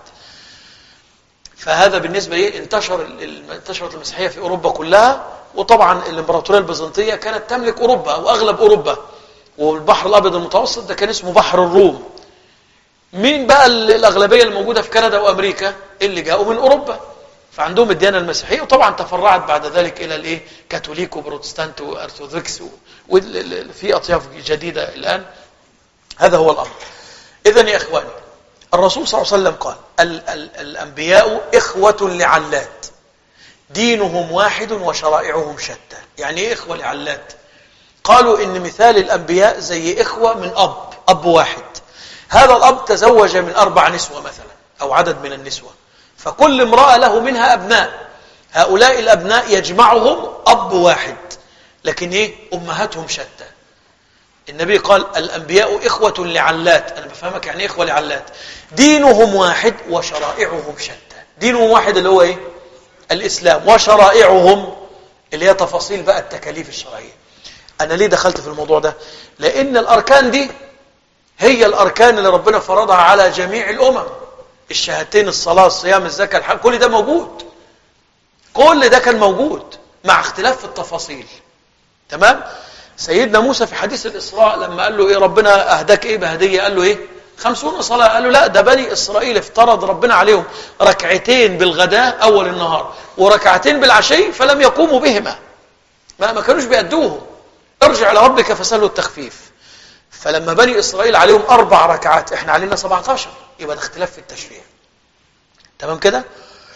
فهذا بالنسبة إيه انتشر انتشرت المسيحية في أوروبا كلها وطبعا الإمبراطورية البيزنطية كانت تملك أوروبا وأغلب أوروبا والبحر الأبيض المتوسط ده كان اسمه بحر الروم مين بقى الأغلبية الموجودة في كندا وأمريكا اللي جاءوا من أوروبا فعندهم الديانة المسيحية وطبعا تفرعت بعد ذلك إلى الإيه كاثوليك وبروتستانت وأرثوذكس وفي أطياف جديدة الآن هذا هو الأمر إذا يا إخواني الرسول صلى الله عليه وسلم قال ال ال الأنبياء إخوة لعلات دينهم واحد وشرائعهم شتى يعني إيه إخوة لعلات قالوا إن مثال الأنبياء زي إخوة من أب أب واحد هذا الأب تزوج من أربع نسوة مثلا أو عدد من النسوة فكل امرأة له منها أبناء هؤلاء الأبناء يجمعهم أب واحد لكن إيه أمهاتهم شتى النبي قال الأنبياء إخوة لعلات أنا بفهمك يعني إخوة لعلات دينهم واحد وشرائعهم شتى دينهم واحد اللي هو إيه الإسلام وشرائعهم اللي هي تفاصيل بقى التكاليف الشرعية أنا ليه دخلت في الموضوع ده لأن الأركان دي هي الأركان اللي ربنا فرضها على جميع الأمم الشهادتين الصلاة الصيام الزكاة الحج كل ده موجود كل ده كان موجود مع اختلاف في التفاصيل تمام سيدنا موسى في حديث الإسراء لما قال له إيه ربنا أهداك إيه بهدية قال له إيه خمسون صلاة قال له لا ده بني إسرائيل افترض ربنا عليهم ركعتين بالغداء أول النهار وركعتين بالعشي فلم يقوموا بهما ما, ما كانوش بيأدوهم ارجع لربك فسأله التخفيف فلما بني إسرائيل عليهم أربع ركعات إحنا علينا 17 يبقى ده اختلاف في التشريع تمام كده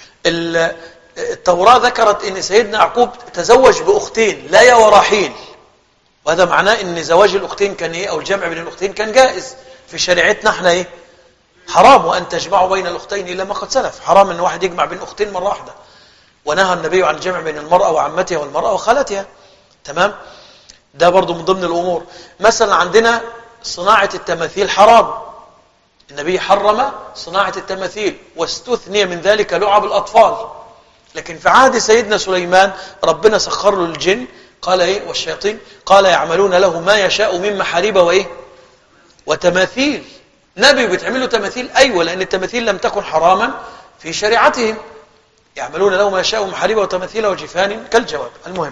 التوراة ذكرت ان سيدنا يعقوب تزوج باختين لايا وراحيل وهذا معناه ان زواج الاختين كان ايه او الجمع بين الاختين كان جائز في شريعتنا احنا ايه حرام وان تجمعوا بين الاختين الا ما قد سلف حرام ان واحد يجمع بين اختين مره واحده ونهى النبي عن الجمع بين المراه وعمتها والمراه وخالتها تمام ده برضو من ضمن الامور مثلا عندنا صناعه التماثيل حرام النبي حرم صناعه التماثيل واستثني من ذلك لعب الاطفال لكن في عهد سيدنا سليمان ربنا سخر له الجن قال ايه والشياطين قال يعملون له ما يشاء من محاريب وايه وتماثيل نبي بتعمل له تماثيل ايوه لان التماثيل لم تكن حراما في شريعتهم يعملون له ما يشاء من محاريب وتماثيل وجفان كالجواب المهم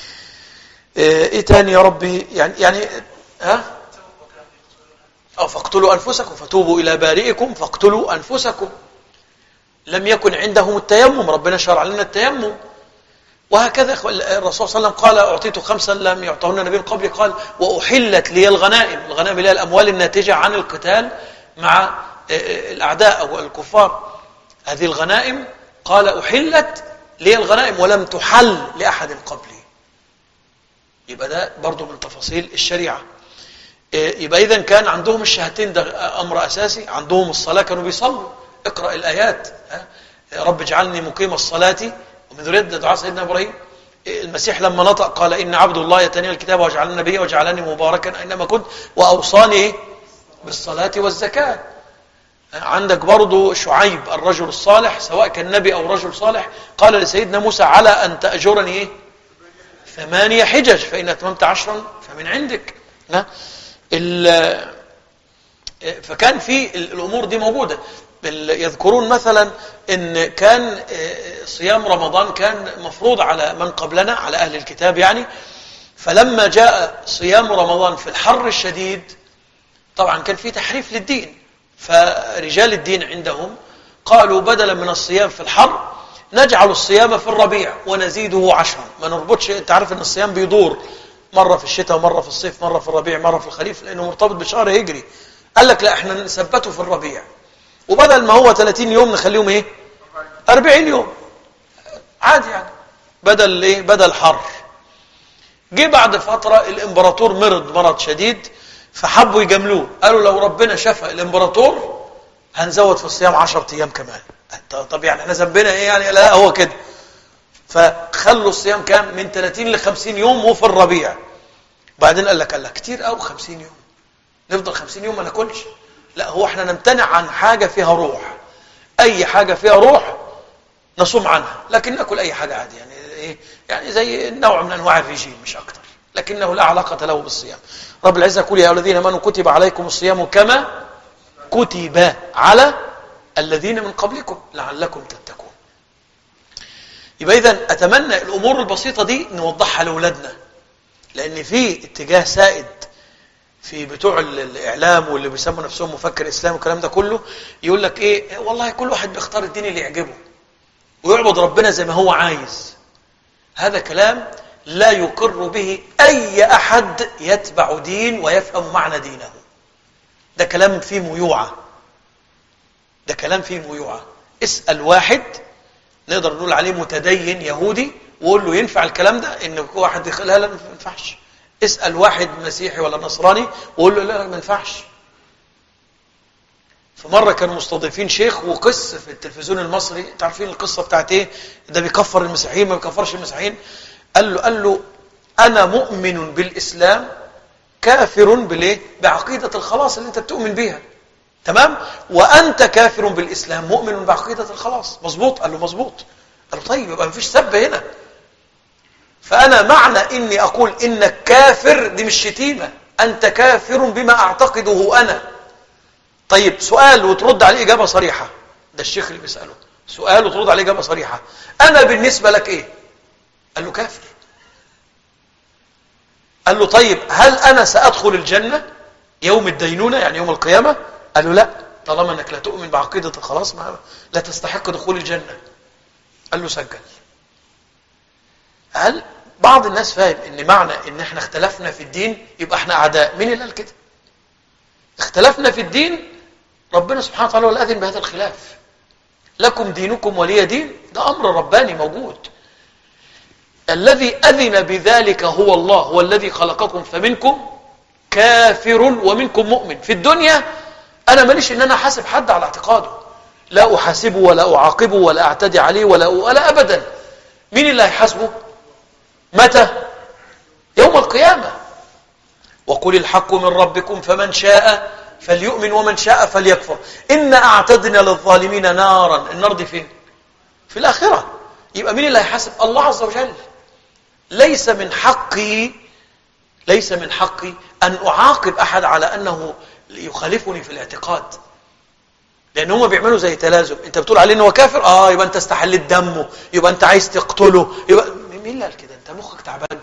ايه تاني يا ربي يعني يعني ها أو فاقتلوا أنفسكم فتوبوا إلى بارئكم فاقتلوا أنفسكم لم يكن عندهم التيمم ربنا شرع لنا التيمم وهكذا الرسول صلى الله عليه وسلم قال أعطيت خمسا لم يعطهن النبي من قبل قال وأحلت لي الغنائم الغنائم اللي هي الأموال الناتجة عن القتال مع الأعداء أو الكفار هذه الغنائم قال أحلت لي الغنائم ولم تحل لأحد قبلي يبقى ده برضو من تفاصيل الشريعة يبقى إذا كان عندهم الشهادتين ده أمر أساسي عندهم الصلاة كانوا بيصلوا اقرأ الآيات يا رب اجعلني مقيم الصلاة ومن ذرية دعاء سيدنا إبراهيم المسيح لما نطق قال إن عبد الله يتني الكتاب وجعلني نبيا وجعلني مباركا أينما كنت وأوصاني بالصلاة والزكاة عندك برضو شعيب الرجل الصالح سواء كان نبي أو رجل صالح قال لسيدنا موسى على أن تأجرني إيه؟ ثمانية حجج فإن أتممت عشرا فمن عندك فكان في الأمور دي موجودة يذكرون مثلا ان كان صيام رمضان كان مفروض على من قبلنا على اهل الكتاب يعني فلما جاء صيام رمضان في الحر الشديد طبعا كان في تحريف للدين فرجال الدين عندهم قالوا بدلا من الصيام في الحر نجعل الصيام في الربيع ونزيده عشرا ما نربطش انت عارف ان الصيام بيدور مرة في الشتاء ومرة في الصيف مرة في الربيع مرة في الخريف لأنه مرتبط بشهر هجري قال لك لا احنا نثبته في الربيع وبدل ما هو 30 يوم نخليهم ايه 40 يوم عادي يعني بدل ايه بدل حر جه بعد فترة الامبراطور مرض مرض شديد فحبوا يجاملوه قالوا لو ربنا شفى الامبراطور هنزود في الصيام 10 ايام كمان طب يعني احنا ذنبنا ايه يعني لا هو كده فخلوا الصيام كام من 30 ل 50 يوم وفي الربيع بعدين قال لك قال لك كتير قوي 50 يوم نفضل 50 يوم ما ناكلش لا هو احنا نمتنع عن حاجه فيها روح اي حاجه فيها روح نصوم عنها لكن ناكل اي حاجه عادي يعني ايه يعني زي نوع من انواع الرجيم مش اكتر لكنه لا علاقه له بالصيام رب العزه يقول يا ايها الذين امنوا كتب عليكم الصيام كما كتب على الذين من قبلكم لعلكم تتقون يبقى اذا اتمنى الامور البسيطه دي نوضحها لاولادنا لان في اتجاه سائد في بتوع الاعلام واللي بيسموا نفسهم مفكر اسلامي والكلام ده كله يقول لك ايه والله كل واحد بيختار الدين اللي يعجبه ويعبد ربنا زي ما هو عايز هذا كلام لا يقر به اي احد يتبع دين ويفهم معنى دينه ده كلام فيه ميوعه ده كلام فيه ميوعه اسال واحد نقدر نقول عليه متدين يهودي وقول له ينفع الكلام ده ان واحد يخ... لا لا ما ينفعش اسال واحد مسيحي ولا نصراني وقول له لا لا ما ينفعش في مره كانوا مستضيفين شيخ وقص في التلفزيون المصري تعرفين القصه بتاعت ايه ده بيكفر المسيحيين ما بيكفرش المسيحيين قال له قال له انا مؤمن بالاسلام كافر بالايه بعقيده الخلاص اللي انت بتؤمن بيها تمام وانت كافر بالاسلام مؤمن بعقيده الخلاص مظبوط قال له مظبوط قال له طيب يبقى مفيش سب هنا فانا معنى اني اقول انك كافر دي مش شتيمه انت كافر بما اعتقده انا طيب سؤال وترد عليه اجابه صريحه ده الشيخ اللي بيساله سؤال وترد عليه اجابه صريحه انا بالنسبه لك ايه قال له كافر قال له طيب هل انا سادخل الجنه يوم الدينونه يعني يوم القيامه قال له لا طالما انك لا تؤمن بعقيده الخلاص ما لا تستحق دخول الجنه قال له سجل هل بعض الناس فاهم ان معنى ان احنا اختلفنا في الدين يبقى احنا اعداء مين اللي قال كده اختلفنا في الدين ربنا سبحانه وتعالى هو الاذن بهذا الخلاف لكم دينكم ولي دين ده امر رباني موجود الذي اذن بذلك هو الله هو الذي خلقكم فمنكم كافر ومنكم مؤمن في الدنيا انا ماليش ان انا احاسب حد على اعتقاده لا احاسبه ولا اعاقبه ولا اعتدي عليه ولا ولا ابدا مين اللي هيحاسبه متى يوم القيامه وقل الحق من ربكم فمن شاء فليؤمن ومن شاء فليكفر إن أعتدنا للظالمين نارا النار دي فين في الآخرة يبقى مين اللي هيحاسب الله عز وجل ليس من حقي ليس من حقي أن أعاقب أحد على أنه يخالفني في الاعتقاد لأن هم بيعملوا زي تلازم أنت بتقول عليه أنه كافر آه يبقى أنت استحلت دمه يبقى أنت عايز تقتله يبقى مين اللي قال كده أنت مخك تعبان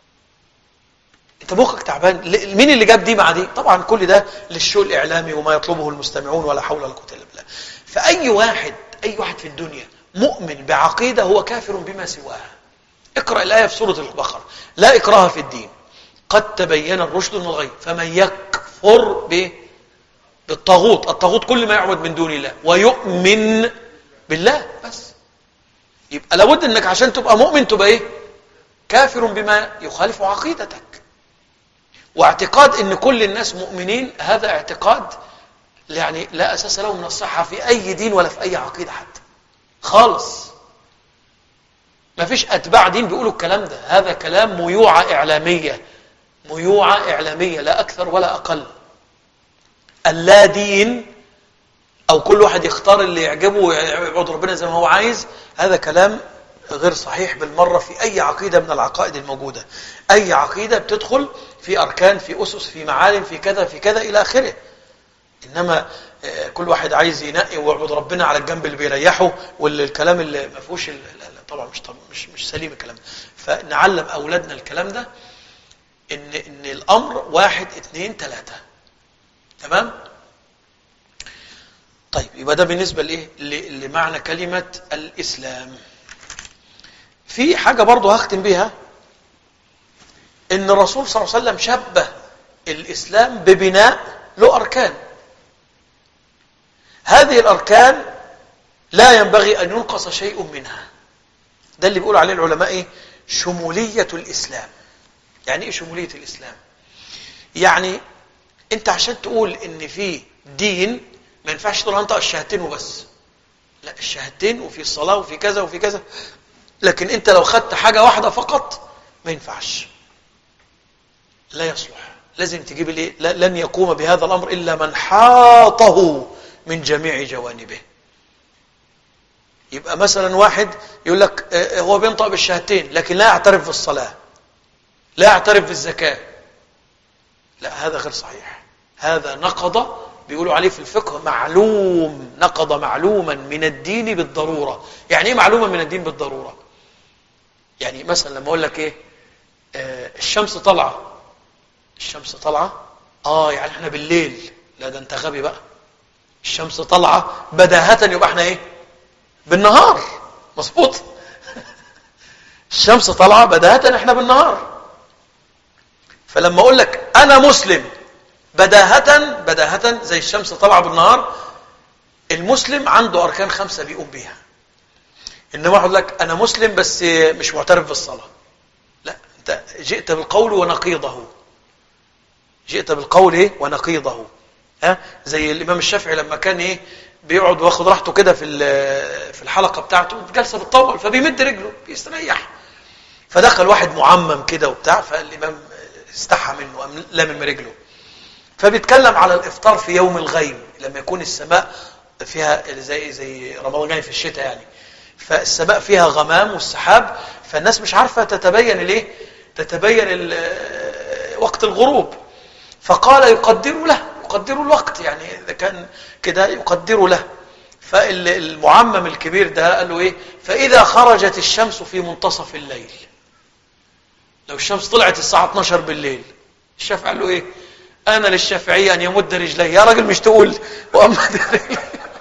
انت مخك تعبان مين اللي جاب دي مع دي طبعا كل ده للشو الاعلامي وما يطلبه المستمعون ولا حول ولا قوه الا بالله فاي واحد اي واحد في الدنيا مؤمن بعقيده هو كافر بما سواها اقرا الايه في سوره البقره لا اكراه في الدين قد تبين الرشد من الغي فمن يكفر ب بالطاغوت الطاغوت كل ما يعبد من دون الله ويؤمن بالله بس يبقى لابد انك عشان تبقى مؤمن تبقى ايه كافر بما يخالف عقيدتك واعتقاد ان كل الناس مؤمنين هذا اعتقاد يعني لا اساس له من الصحه في اي دين ولا في اي عقيده حتى خالص ما فيش اتباع دين بيقولوا الكلام ده هذا كلام ميوعه اعلاميه ميوعه اعلاميه لا اكثر ولا اقل اللا دين او كل واحد يختار اللي يعجبه ويعبد ربنا زي ما هو عايز هذا كلام غير صحيح بالمرة في أي عقيدة من العقائد الموجودة أي عقيدة بتدخل في أركان في أسس في معالم في كذا في كذا إلى آخره إنما كل واحد عايز ينقي ويعبد ربنا على الجنب اللي بيريحه والكلام اللي ما فيهوش طبعا مش مش مش سليم الكلام فنعلم أولادنا الكلام ده ان ان الامر واحد اثنين ثلاثة تمام طيب يبقى ده بالنسبة لايه ل- لمعنى كلمة الاسلام في حاجة برضه هختم بيها ان الرسول صلى الله عليه وسلم شبه الاسلام ببناء له اركان هذه الاركان لا ينبغي ان ينقص شيء منها ده اللي بيقول عليه العلماء ايه شمولية الاسلام يعني ايه شمولية الاسلام يعني انت عشان تقول ان في دين ما ينفعش تقول انت الشهادتين وبس لا الشهادتين وفي الصلاة وفي كذا وفي كذا لكن انت لو خدت حاجة واحدة فقط ما ينفعش لا يصلح لازم تجيب الايه لا- لن يقوم بهذا الامر الا من حاطه من جميع جوانبه يبقى مثلا واحد يقول لك آه، هو بينطق بالشهادتين لكن لا يعترف بالصلاة لا يعترف بالزكاة لا هذا غير صحيح هذا نقض بيقولوا عليه في الفقه معلوم نقض معلوما من الدين بالضرورة يعني ايه معلوما من الدين بالضرورة يعني مثلا لما اقول لك ايه آه، الشمس طالعه الشمس طالعه اه يعني احنا بالليل لا ده انت غبي بقى الشمس طالعه بداهة يبقى احنا ايه بالنهار مظبوط الشمس طالعه بداهة احنا بالنهار فلما اقول لك انا مسلم بداهة بداهة زي الشمس طالعه بالنهار المسلم عنده اركان خمسة بيقوم بيها انما واحد يقول لك انا مسلم بس مش معترف بالصلاه لا انت جئت بالقول ونقيضه جئت بالقول ايه ونقيضه ها زي الامام الشافعي لما كان ايه بيقعد واخد راحته كده في ال- في الحلقه بتاعته جلسه بتطول فبيمد رجله بيستريح فدخل واحد معمم كده وبتاع فالامام استحى منه قام لامم رجله فبيتكلم على الافطار في يوم الغيم لما يكون السماء فيها زي زي رمضان جاي في الشتاء يعني فالسماء فيها غمام والسحاب فالناس مش عارفه تتبين الايه تتبين ال- وقت الغروب فقال يقدر له يقدر الوقت يعني اذا كان كده يقدر له فالمعمم الكبير ده قال له ايه فاذا خرجت الشمس في منتصف الليل لو الشمس طلعت الساعه 12 بالليل الشافعي قال له ايه انا للشافعيه ان يمد رجليه يا راجل مش تقول وامد رجليه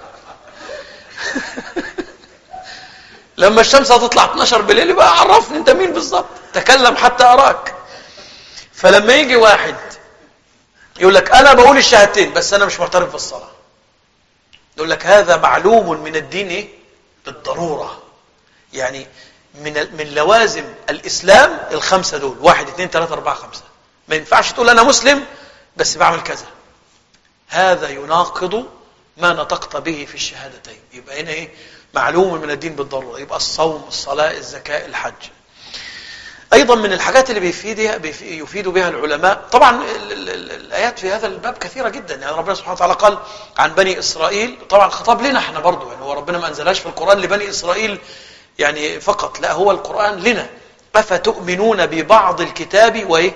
لما الشمس هتطلع 12 بالليل يبقى عرفني انت مين بالظبط تكلم حتى اراك فلما يجي واحد يقول لك انا بقول الشهادتين بس انا مش معترف بالصلاه يقول لك هذا معلوم من الدين ايه بالضروره يعني من ال- من لوازم الاسلام الخمسه دول واحد اثنين ثلاثه اربعه خمسه ما ينفعش تقول انا مسلم بس بعمل كذا هذا يناقض ما نطقت به في الشهادتين يبقى هنا ايه معلوم من الدين بالضروره يبقى الصوم الصلاه الزكاه الحج ايضا من الحاجات اللي بيفيدها بيف- يفيد بها العلماء طبعا ال- ال- ال- الايات في هذا الباب كثيره جدا يعني ربنا سبحانه وتعالى قال عن بني اسرائيل طبعا خطاب لنا احنا برضو يعني هو ربنا ما انزلهاش في القران لبني اسرائيل يعني فقط لا هو القران لنا افتؤمنون ببعض الكتاب وايه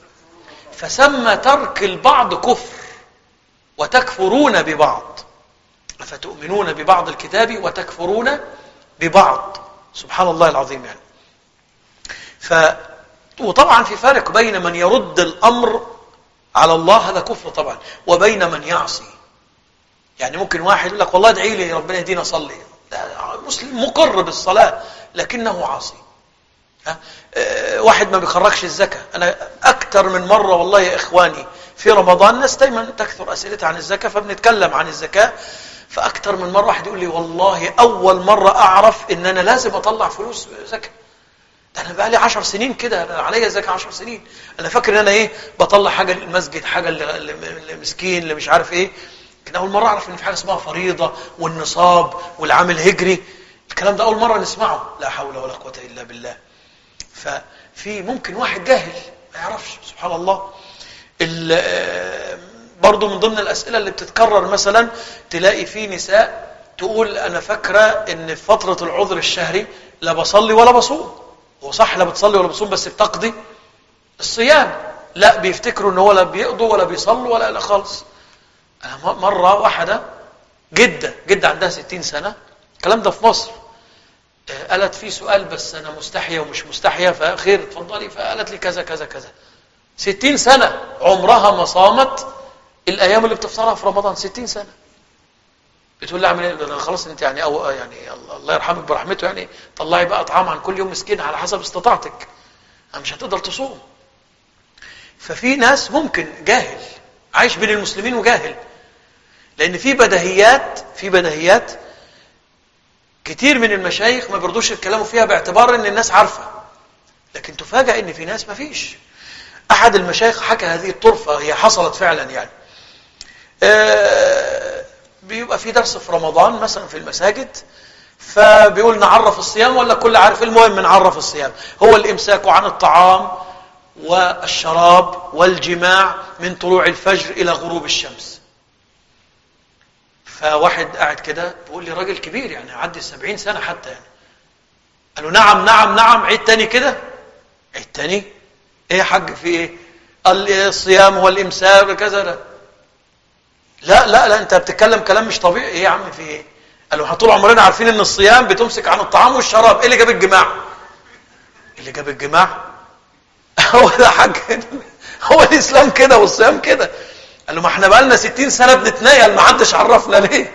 فسمى ترك البعض كفر وتكفرون ببعض أفتؤمنون ببعض الكتاب وتكفرون ببعض سبحان الله العظيم يعني ف وطبعا في فرق بين من يرد الأمر على الله هذا كفر طبعا وبين من يعصي يعني ممكن واحد يقول لك والله ادعي لي ربنا يهدينا صلي ده مسلم مقر بالصلاة لكنه عاصي ها؟ آه، واحد ما بيخرجش الزكاة أنا أكثر من مرة والله يا إخواني في رمضان ناس دايما تكثر أسئلتها عن الزكاة فبنتكلم عن الزكاة فأكثر من مرة واحد يقول لي والله أول مرة أعرف إن أنا لازم أطلع فلوس زكاة ده أنا بقى لي 10 سنين كده أنا عليا زكاة 10 سنين أنا فاكر إن أنا إيه بطلع حاجة للمسجد حاجة ل- لمسكين اللي مش عارف إيه لكن أول مرة أعرف إن في حاجة اسمها فريضة والنصاب والعام الهجري الكلام ده أول مرة نسمعه لا حول ولا قوة إلا بالله ففي ممكن واحد جاهل ما يعرفش سبحان الله ال- آه، برضو من ضمن الأسئلة اللي بتتكرر مثلا تلاقي في نساء تقول أنا فاكرة إن في فترة العذر الشهري لا بصلي ولا بصوم هو صح لا بتصلي ولا بتصوم بس بتقضي الصيام لا بيفتكروا ان هو لا بيقضوا ولا بيصلوا ولا لا خالص أنا م- مرة واحدة جدة جدة عندها 60 سنة الكلام ده في مصر آه، قالت في سؤال بس انا مستحيه ومش مستحيه فخير اتفضلي فقالت لي كذا كذا كذا ستين سنة عمرها ما صامت الأيام اللي بتفطرها في رمضان ستين سنة بتقول لي اعمل ايه خلاص انت يعني او يعني الله يرحمك برحمته يعني طلعي بقى اطعام عن كل يوم مسكين على حسب استطاعتك مش هتقدر تصوم ففي ناس ممكن جاهل عايش بين المسلمين وجاهل لان في بدهيات في بدهيات كتير من المشايخ ما بيرضوش يتكلموا فيها باعتبار ان الناس عارفه لكن تفاجأ ان في ناس ما فيش احد المشايخ حكى هذه الطرفه هي حصلت فعلا يعني آه بيبقى في درس في رمضان مثلا في المساجد فبيقول نعرف الصيام ولا كل عارف المهم نعرف الصيام هو الامساك عن الطعام والشراب والجماع من طلوع الفجر الى غروب الشمس فواحد قاعد كده بيقول لي راجل كبير يعني عدي السبعين سنة حتى يعني قال له نعم نعم نعم عيد تاني كده عيد تاني ايه يا حاج في ايه قال لي الصيام والامساك وكذا لا لا لا لا انت بتتكلم كلام مش طبيعي ايه يا عم في ايه قال له طول عمرنا عارفين ان الصيام بتمسك عن الطعام والشراب ايه اللي جاب الجماع اللي جاب الجماع هو ده حاج هو الاسلام كده والصيام كده قال له ما احنا بقالنا 60 سنه بنتنايل ما حدش عرفنا ليه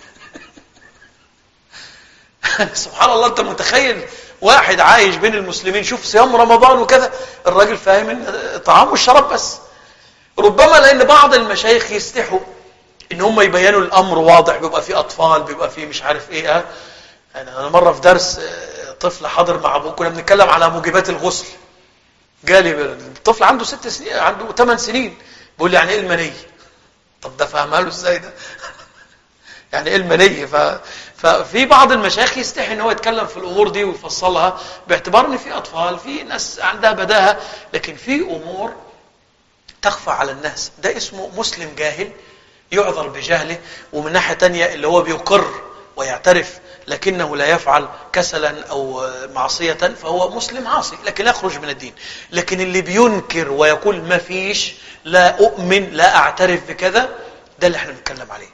سبحان الله انت متخيل واحد عايش بين المسلمين شوف صيام رمضان وكذا الراجل فاهم ان طعام والشراب بس ربما لان بعض المشايخ يستحوا ان هم يبينوا الامر واضح بيبقى في اطفال بيبقى في مش عارف ايه اه انا مره في درس طفل حاضر مع ابوه كنا بنتكلم على موجبات الغسل جالي الطفل عنده ست سنين عنده ثمان سنين بيقول لي يعني ايه المني طب ده فهمها له ازاي ده يعني ايه المني ف... ففي بعض المشايخ يستحي ان هو يتكلم في الامور دي ويفصلها باعتبار ان في اطفال في ناس عندها بداهه لكن في امور تخفى على الناس ده اسمه مسلم جاهل يعذر بجهله ومن ناحيه تانية اللي هو بيقر ويعترف لكنه لا يفعل كسلا او معصيه فهو مسلم عاصي لكن لا يخرج من الدين لكن اللي بينكر ويقول ما فيش لا اؤمن لا اعترف بكذا ده اللي احنا بنتكلم عليه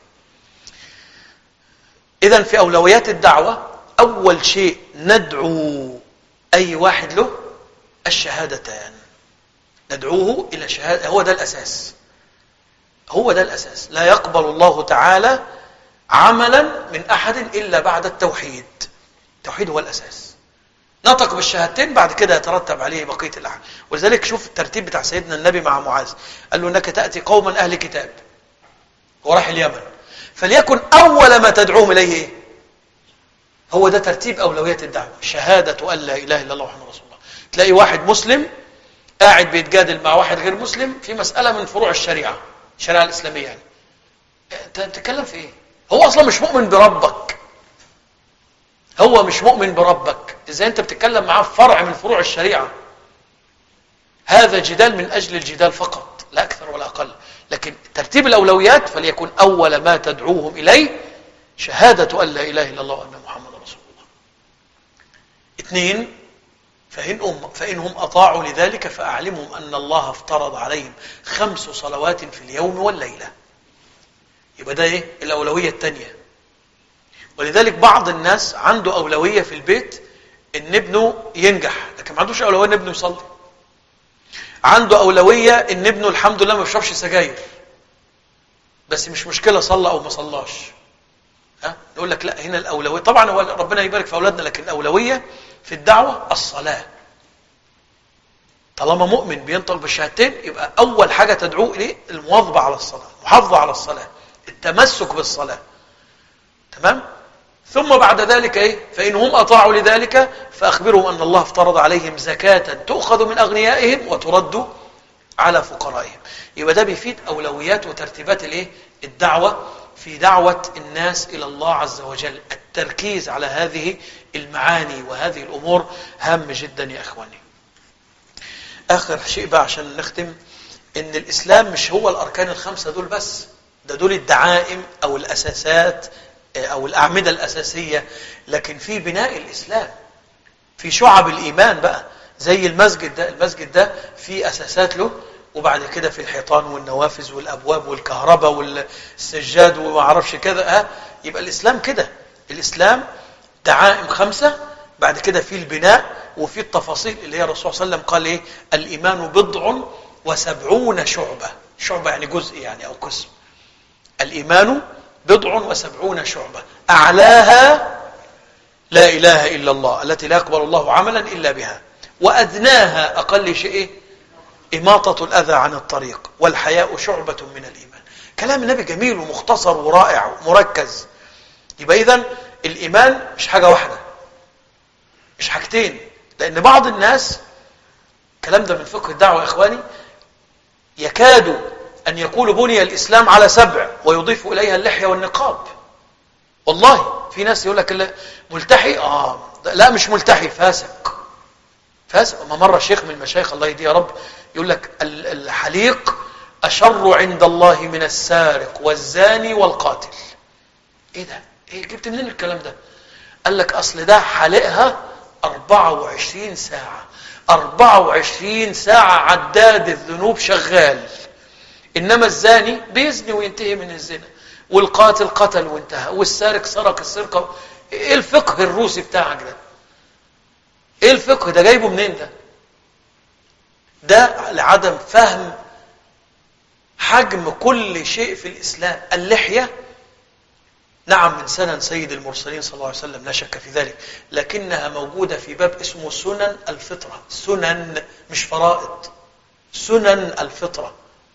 اذا في اولويات الدعوه اول شيء ندعو اي واحد له الشهادتان ندعوه الى شهاده هو ده الاساس هو ده الاساس لا يقبل الله تعالى عملا من احد الا بعد التوحيد التوحيد هو الاساس نطق بالشهادتين بعد كده يترتب عليه بقيه الاحكام ولذلك شوف الترتيب بتاع سيدنا النبي مع معاذ قال له انك تاتي قوما اهل كتاب هو راح اليمن فليكن اول ما تدعوهم اليه ايه هو ده ترتيب اولويات الدعوه شهاده ان لا اله الا الله محمد رسول الله تلاقي واحد مسلم قاعد بيتجادل مع واحد غير مسلم في مساله من فروع الشريعه الشريعه الاسلاميه يعني انت بتتكلم في ايه هو اصلا مش مؤمن بربك هو مش مؤمن بربك ازاي انت بتتكلم معاه في فرع من فروع الشريعه هذا جدال من اجل الجدال فقط لا اكثر ولا اقل لكن ترتيب الاولويات فليكن اول ما تدعوهم اليه شهاده ان لا اله الا الله وان محمد رسول الله اثنين فإنهم, فإنهم أطاعوا لذلك فأعلمهم أن الله افترض عليهم خمس صلوات في اليوم والليلة يبقى ده إيه؟ الأولوية الثانية ولذلك بعض الناس عنده أولوية في البيت إن ابنه ينجح لكن ما عندوش أولوية إن ابنه يصلي عنده أولوية إن ابنه الحمد لله ما بيشربش سجاير بس مش مشكلة صلى أو ما صلاش ها يقول لك لا هنا الأولوية طبعا هو ربنا يبارك في أولادنا لكن الأولوية في الدعوة الصلاة طالما مؤمن بينطق بالشهادتين يبقى أول حاجة تدعوه إليه المواظبة على الصلاة المحافظة على الصلاة التمسك بالصلاة تمام ثم بعد ذلك ايه فإن هم أطاعوا لذلك فأخبرهم أن الله افترض عليهم زكاة تؤخذ من أغنيائهم وترد على فقرائهم يبقى ده بيفيد أولويات وترتيبات الايه الدعوة في دعوة الناس إلى الله عز وجل التركيز على هذه المعاني وهذه الأمور هام جدا يا أخواني آخر شيء بقى عشان نختم إن الإسلام مش هو الأركان الخمسة دول بس ده دول الدعائم أو الأساسات أو الأعمدة الأساسية لكن في بناء الإسلام في شعب الإيمان بقى زي المسجد ده المسجد ده في أساسات له وبعد كده في الحيطان والنوافذ والأبواب والكهرباء والسجاد وما اعرفش كذا ها يبقى الإسلام كده الإسلام دعائم خمسة بعد كده في البناء وفي التفاصيل اللي هي الرسول صلى الله عليه وسلم قال ايه الايمان بضع وسبعون شعبة شعبة يعني جزء يعني أو قسم الإيمان بضع وسبعون شعبة أعلاها لا إله إلا الله التي لا يقبل الله عملا إلا بها وأدناها أقل شيء إماطة الأذى عن الطريق والحياء شعبة من الإيمان كلام النبي جميل ومختصر ورائع ومركز يبقى إذن الإيمان مش حاجة واحدة مش حاجتين لأن بعض الناس الكلام ده من فقه الدعوة يا إخواني يكاد أن يقول بني الإسلام على سبع ويضيف إليها اللحية والنقاب والله في ناس يقول لك ملتحي آه لا مش ملتحي فاسق فاسق ما مرة شيخ من المشايخ الله يديه يا رب يقول لك الحليق أشر عند الله من السارق والزاني والقاتل ايه ده ايه جبت منين الكلام ده قال لك اصل ده حلقها 24 ساعة 24 ساعة عداد الذنوب شغال إنما الزاني بيزني وينتهي من الزنا والقاتل قتل وانتهى والسارق سرق السرقة ايه الفقه الروسي بتاعك ده ايه الفقه ده جايبه منين ده ده لعدم فهم حجم كل شيء في الإسلام اللحية نعم من سنن سيد المرسلين صلى الله عليه وسلم لا شك في ذلك لكنها موجودة في باب اسمه سنن الفطرة سنن مش فرائض سنن الفطرة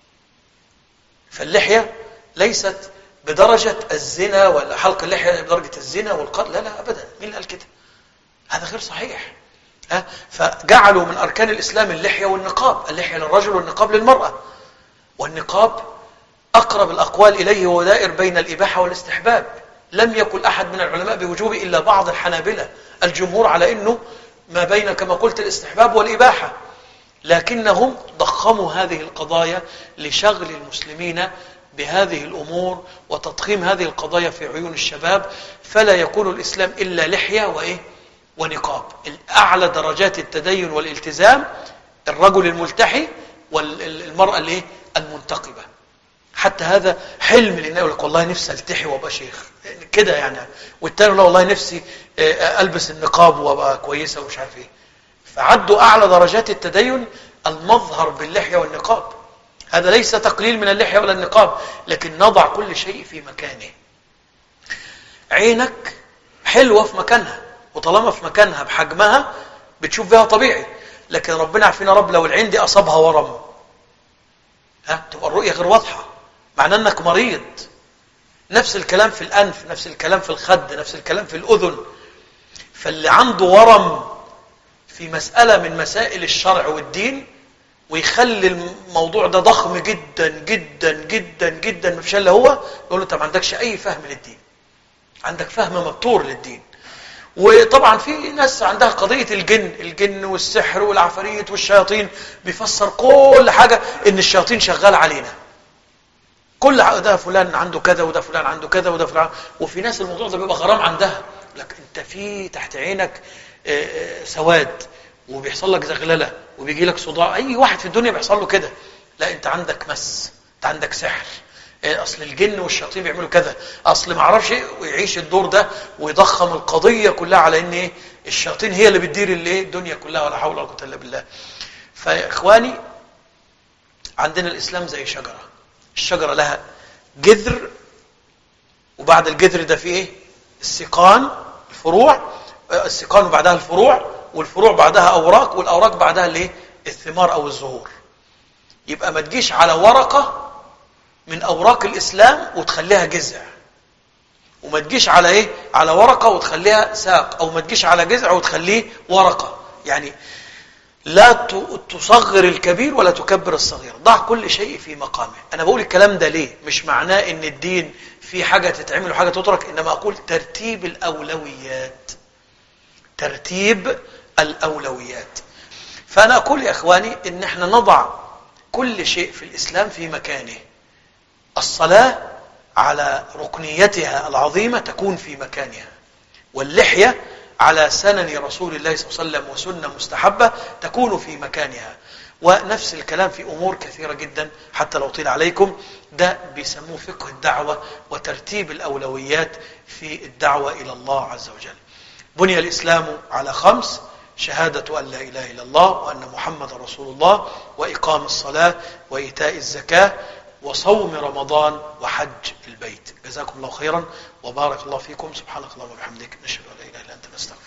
فاللحية ليست بدرجة الزنا ولا حلق اللحية بدرجة الزنا والقتل لا لا أبدا مين قال كده هذا غير صحيح ها فجعلوا من أركان الإسلام اللحية والنقاب اللحية للرجل والنقاب للمرأة والنقاب أقرب الأقوال إليه هو دائر بين الإباحة والاستحباب لم يكن أحد من العلماء بوجوبه إلا بعض الحنابلة الجمهور على أنه ما بين كما قلت الاستحباب والإباحة لكنهم ضخموا هذه القضايا لشغل المسلمين بهذه الأمور وتضخيم هذه القضايا في عيون الشباب فلا يكون الإسلام إلا لحية وإيه؟ ونقاب أعلى درجات التدين والالتزام الرجل الملتحي والمرأة الايه المنتقبة حتى هذا حلم لان يقول لك والله نفسي التحي وابقى شيخ كده يعني والتاني لا والله نفسي البس النقاب وابقى كويسه ومش عارف ايه فعدوا اعلى درجات التدين المظهر باللحيه والنقاب هذا ليس تقليل من اللحيه ولا النقاب لكن نضع كل شيء في مكانه عينك حلوه في مكانها وطالما في مكانها بحجمها بتشوف بها طبيعي لكن ربنا عارفين يا رب لو العين دي اصابها ورم ها تبقى الرؤيه غير واضحه معناه انك مريض نفس الكلام في الانف نفس الكلام في الخد نفس الكلام في الاذن فاللي عنده ورم في مساله من مسائل الشرع والدين ويخلي الموضوع ده ضخم جدا جدا جدا جدا ما فيش الا هو يقول له انت ما عندكش اي فهم للدين عندك فهم مبتور للدين وطبعا في ناس عندها قضية الجن الجن والسحر والعفاريت والشياطين بيفسر كل حاجة ان الشياطين شغال علينا كل ده فلان عنده كذا وده فلان عنده كذا وده فلان وفي ناس الموضوع ده بيبقى غرام عندها لك انت في تحت عينك سواد وبيحصل لك زغلله وبيجي لك صداع اي واحد في الدنيا بيحصل له كده لا انت عندك مس انت عندك سحر اصل الجن والشياطين بيعملوا كذا اصل ما اعرفش ايه ويعيش الدور ده ويضخم القضيه كلها على ان ايه الشياطين هي اللي بتدير الايه الدنيا كلها ولا حول ولا قوه الا بالله فيا اخواني عندنا الاسلام زي شجره الشجره لها جذر وبعد الجذر ده فيه ايه السيقان الفروع السيقان وبعدها الفروع والفروع بعدها اوراق والاوراق بعدها الايه الثمار او الزهور يبقى ما تجيش على ورقه من اوراق الاسلام وتخليها جذع وما تجيش على ايه على ورقه وتخليها ساق او ما تجيش على جذع وتخليه ورقه يعني لا تصغر الكبير ولا تكبر الصغير ضع كل شيء في مقامه انا بقول الكلام ده ليه مش معناه ان الدين في حاجه تتعمل وحاجه تترك انما اقول ترتيب الاولويات ترتيب الاولويات فانا اقول يا اخواني ان احنا نضع كل شيء في الاسلام في مكانه الصلاة على ركنيتها العظيمة تكون في مكانها واللحية على سنن رسول الله صلى الله عليه وسلم وسنة مستحبة تكون في مكانها ونفس الكلام في أمور كثيرة جدا حتى لو طيل عليكم ده بيسموه فقه الدعوة وترتيب الأولويات في الدعوة إلى الله عز وجل بني الإسلام على خمس شهادة أن لا إله إلا الله وأن محمد رسول الله وإقام الصلاة وإيتاء الزكاة وصوم رمضان وحج البيت جزاكم الله خيرا وبارك الله فيكم سبحانك اللهم وبحمدك نشهد أن لا إله إلا أنت نستغفرك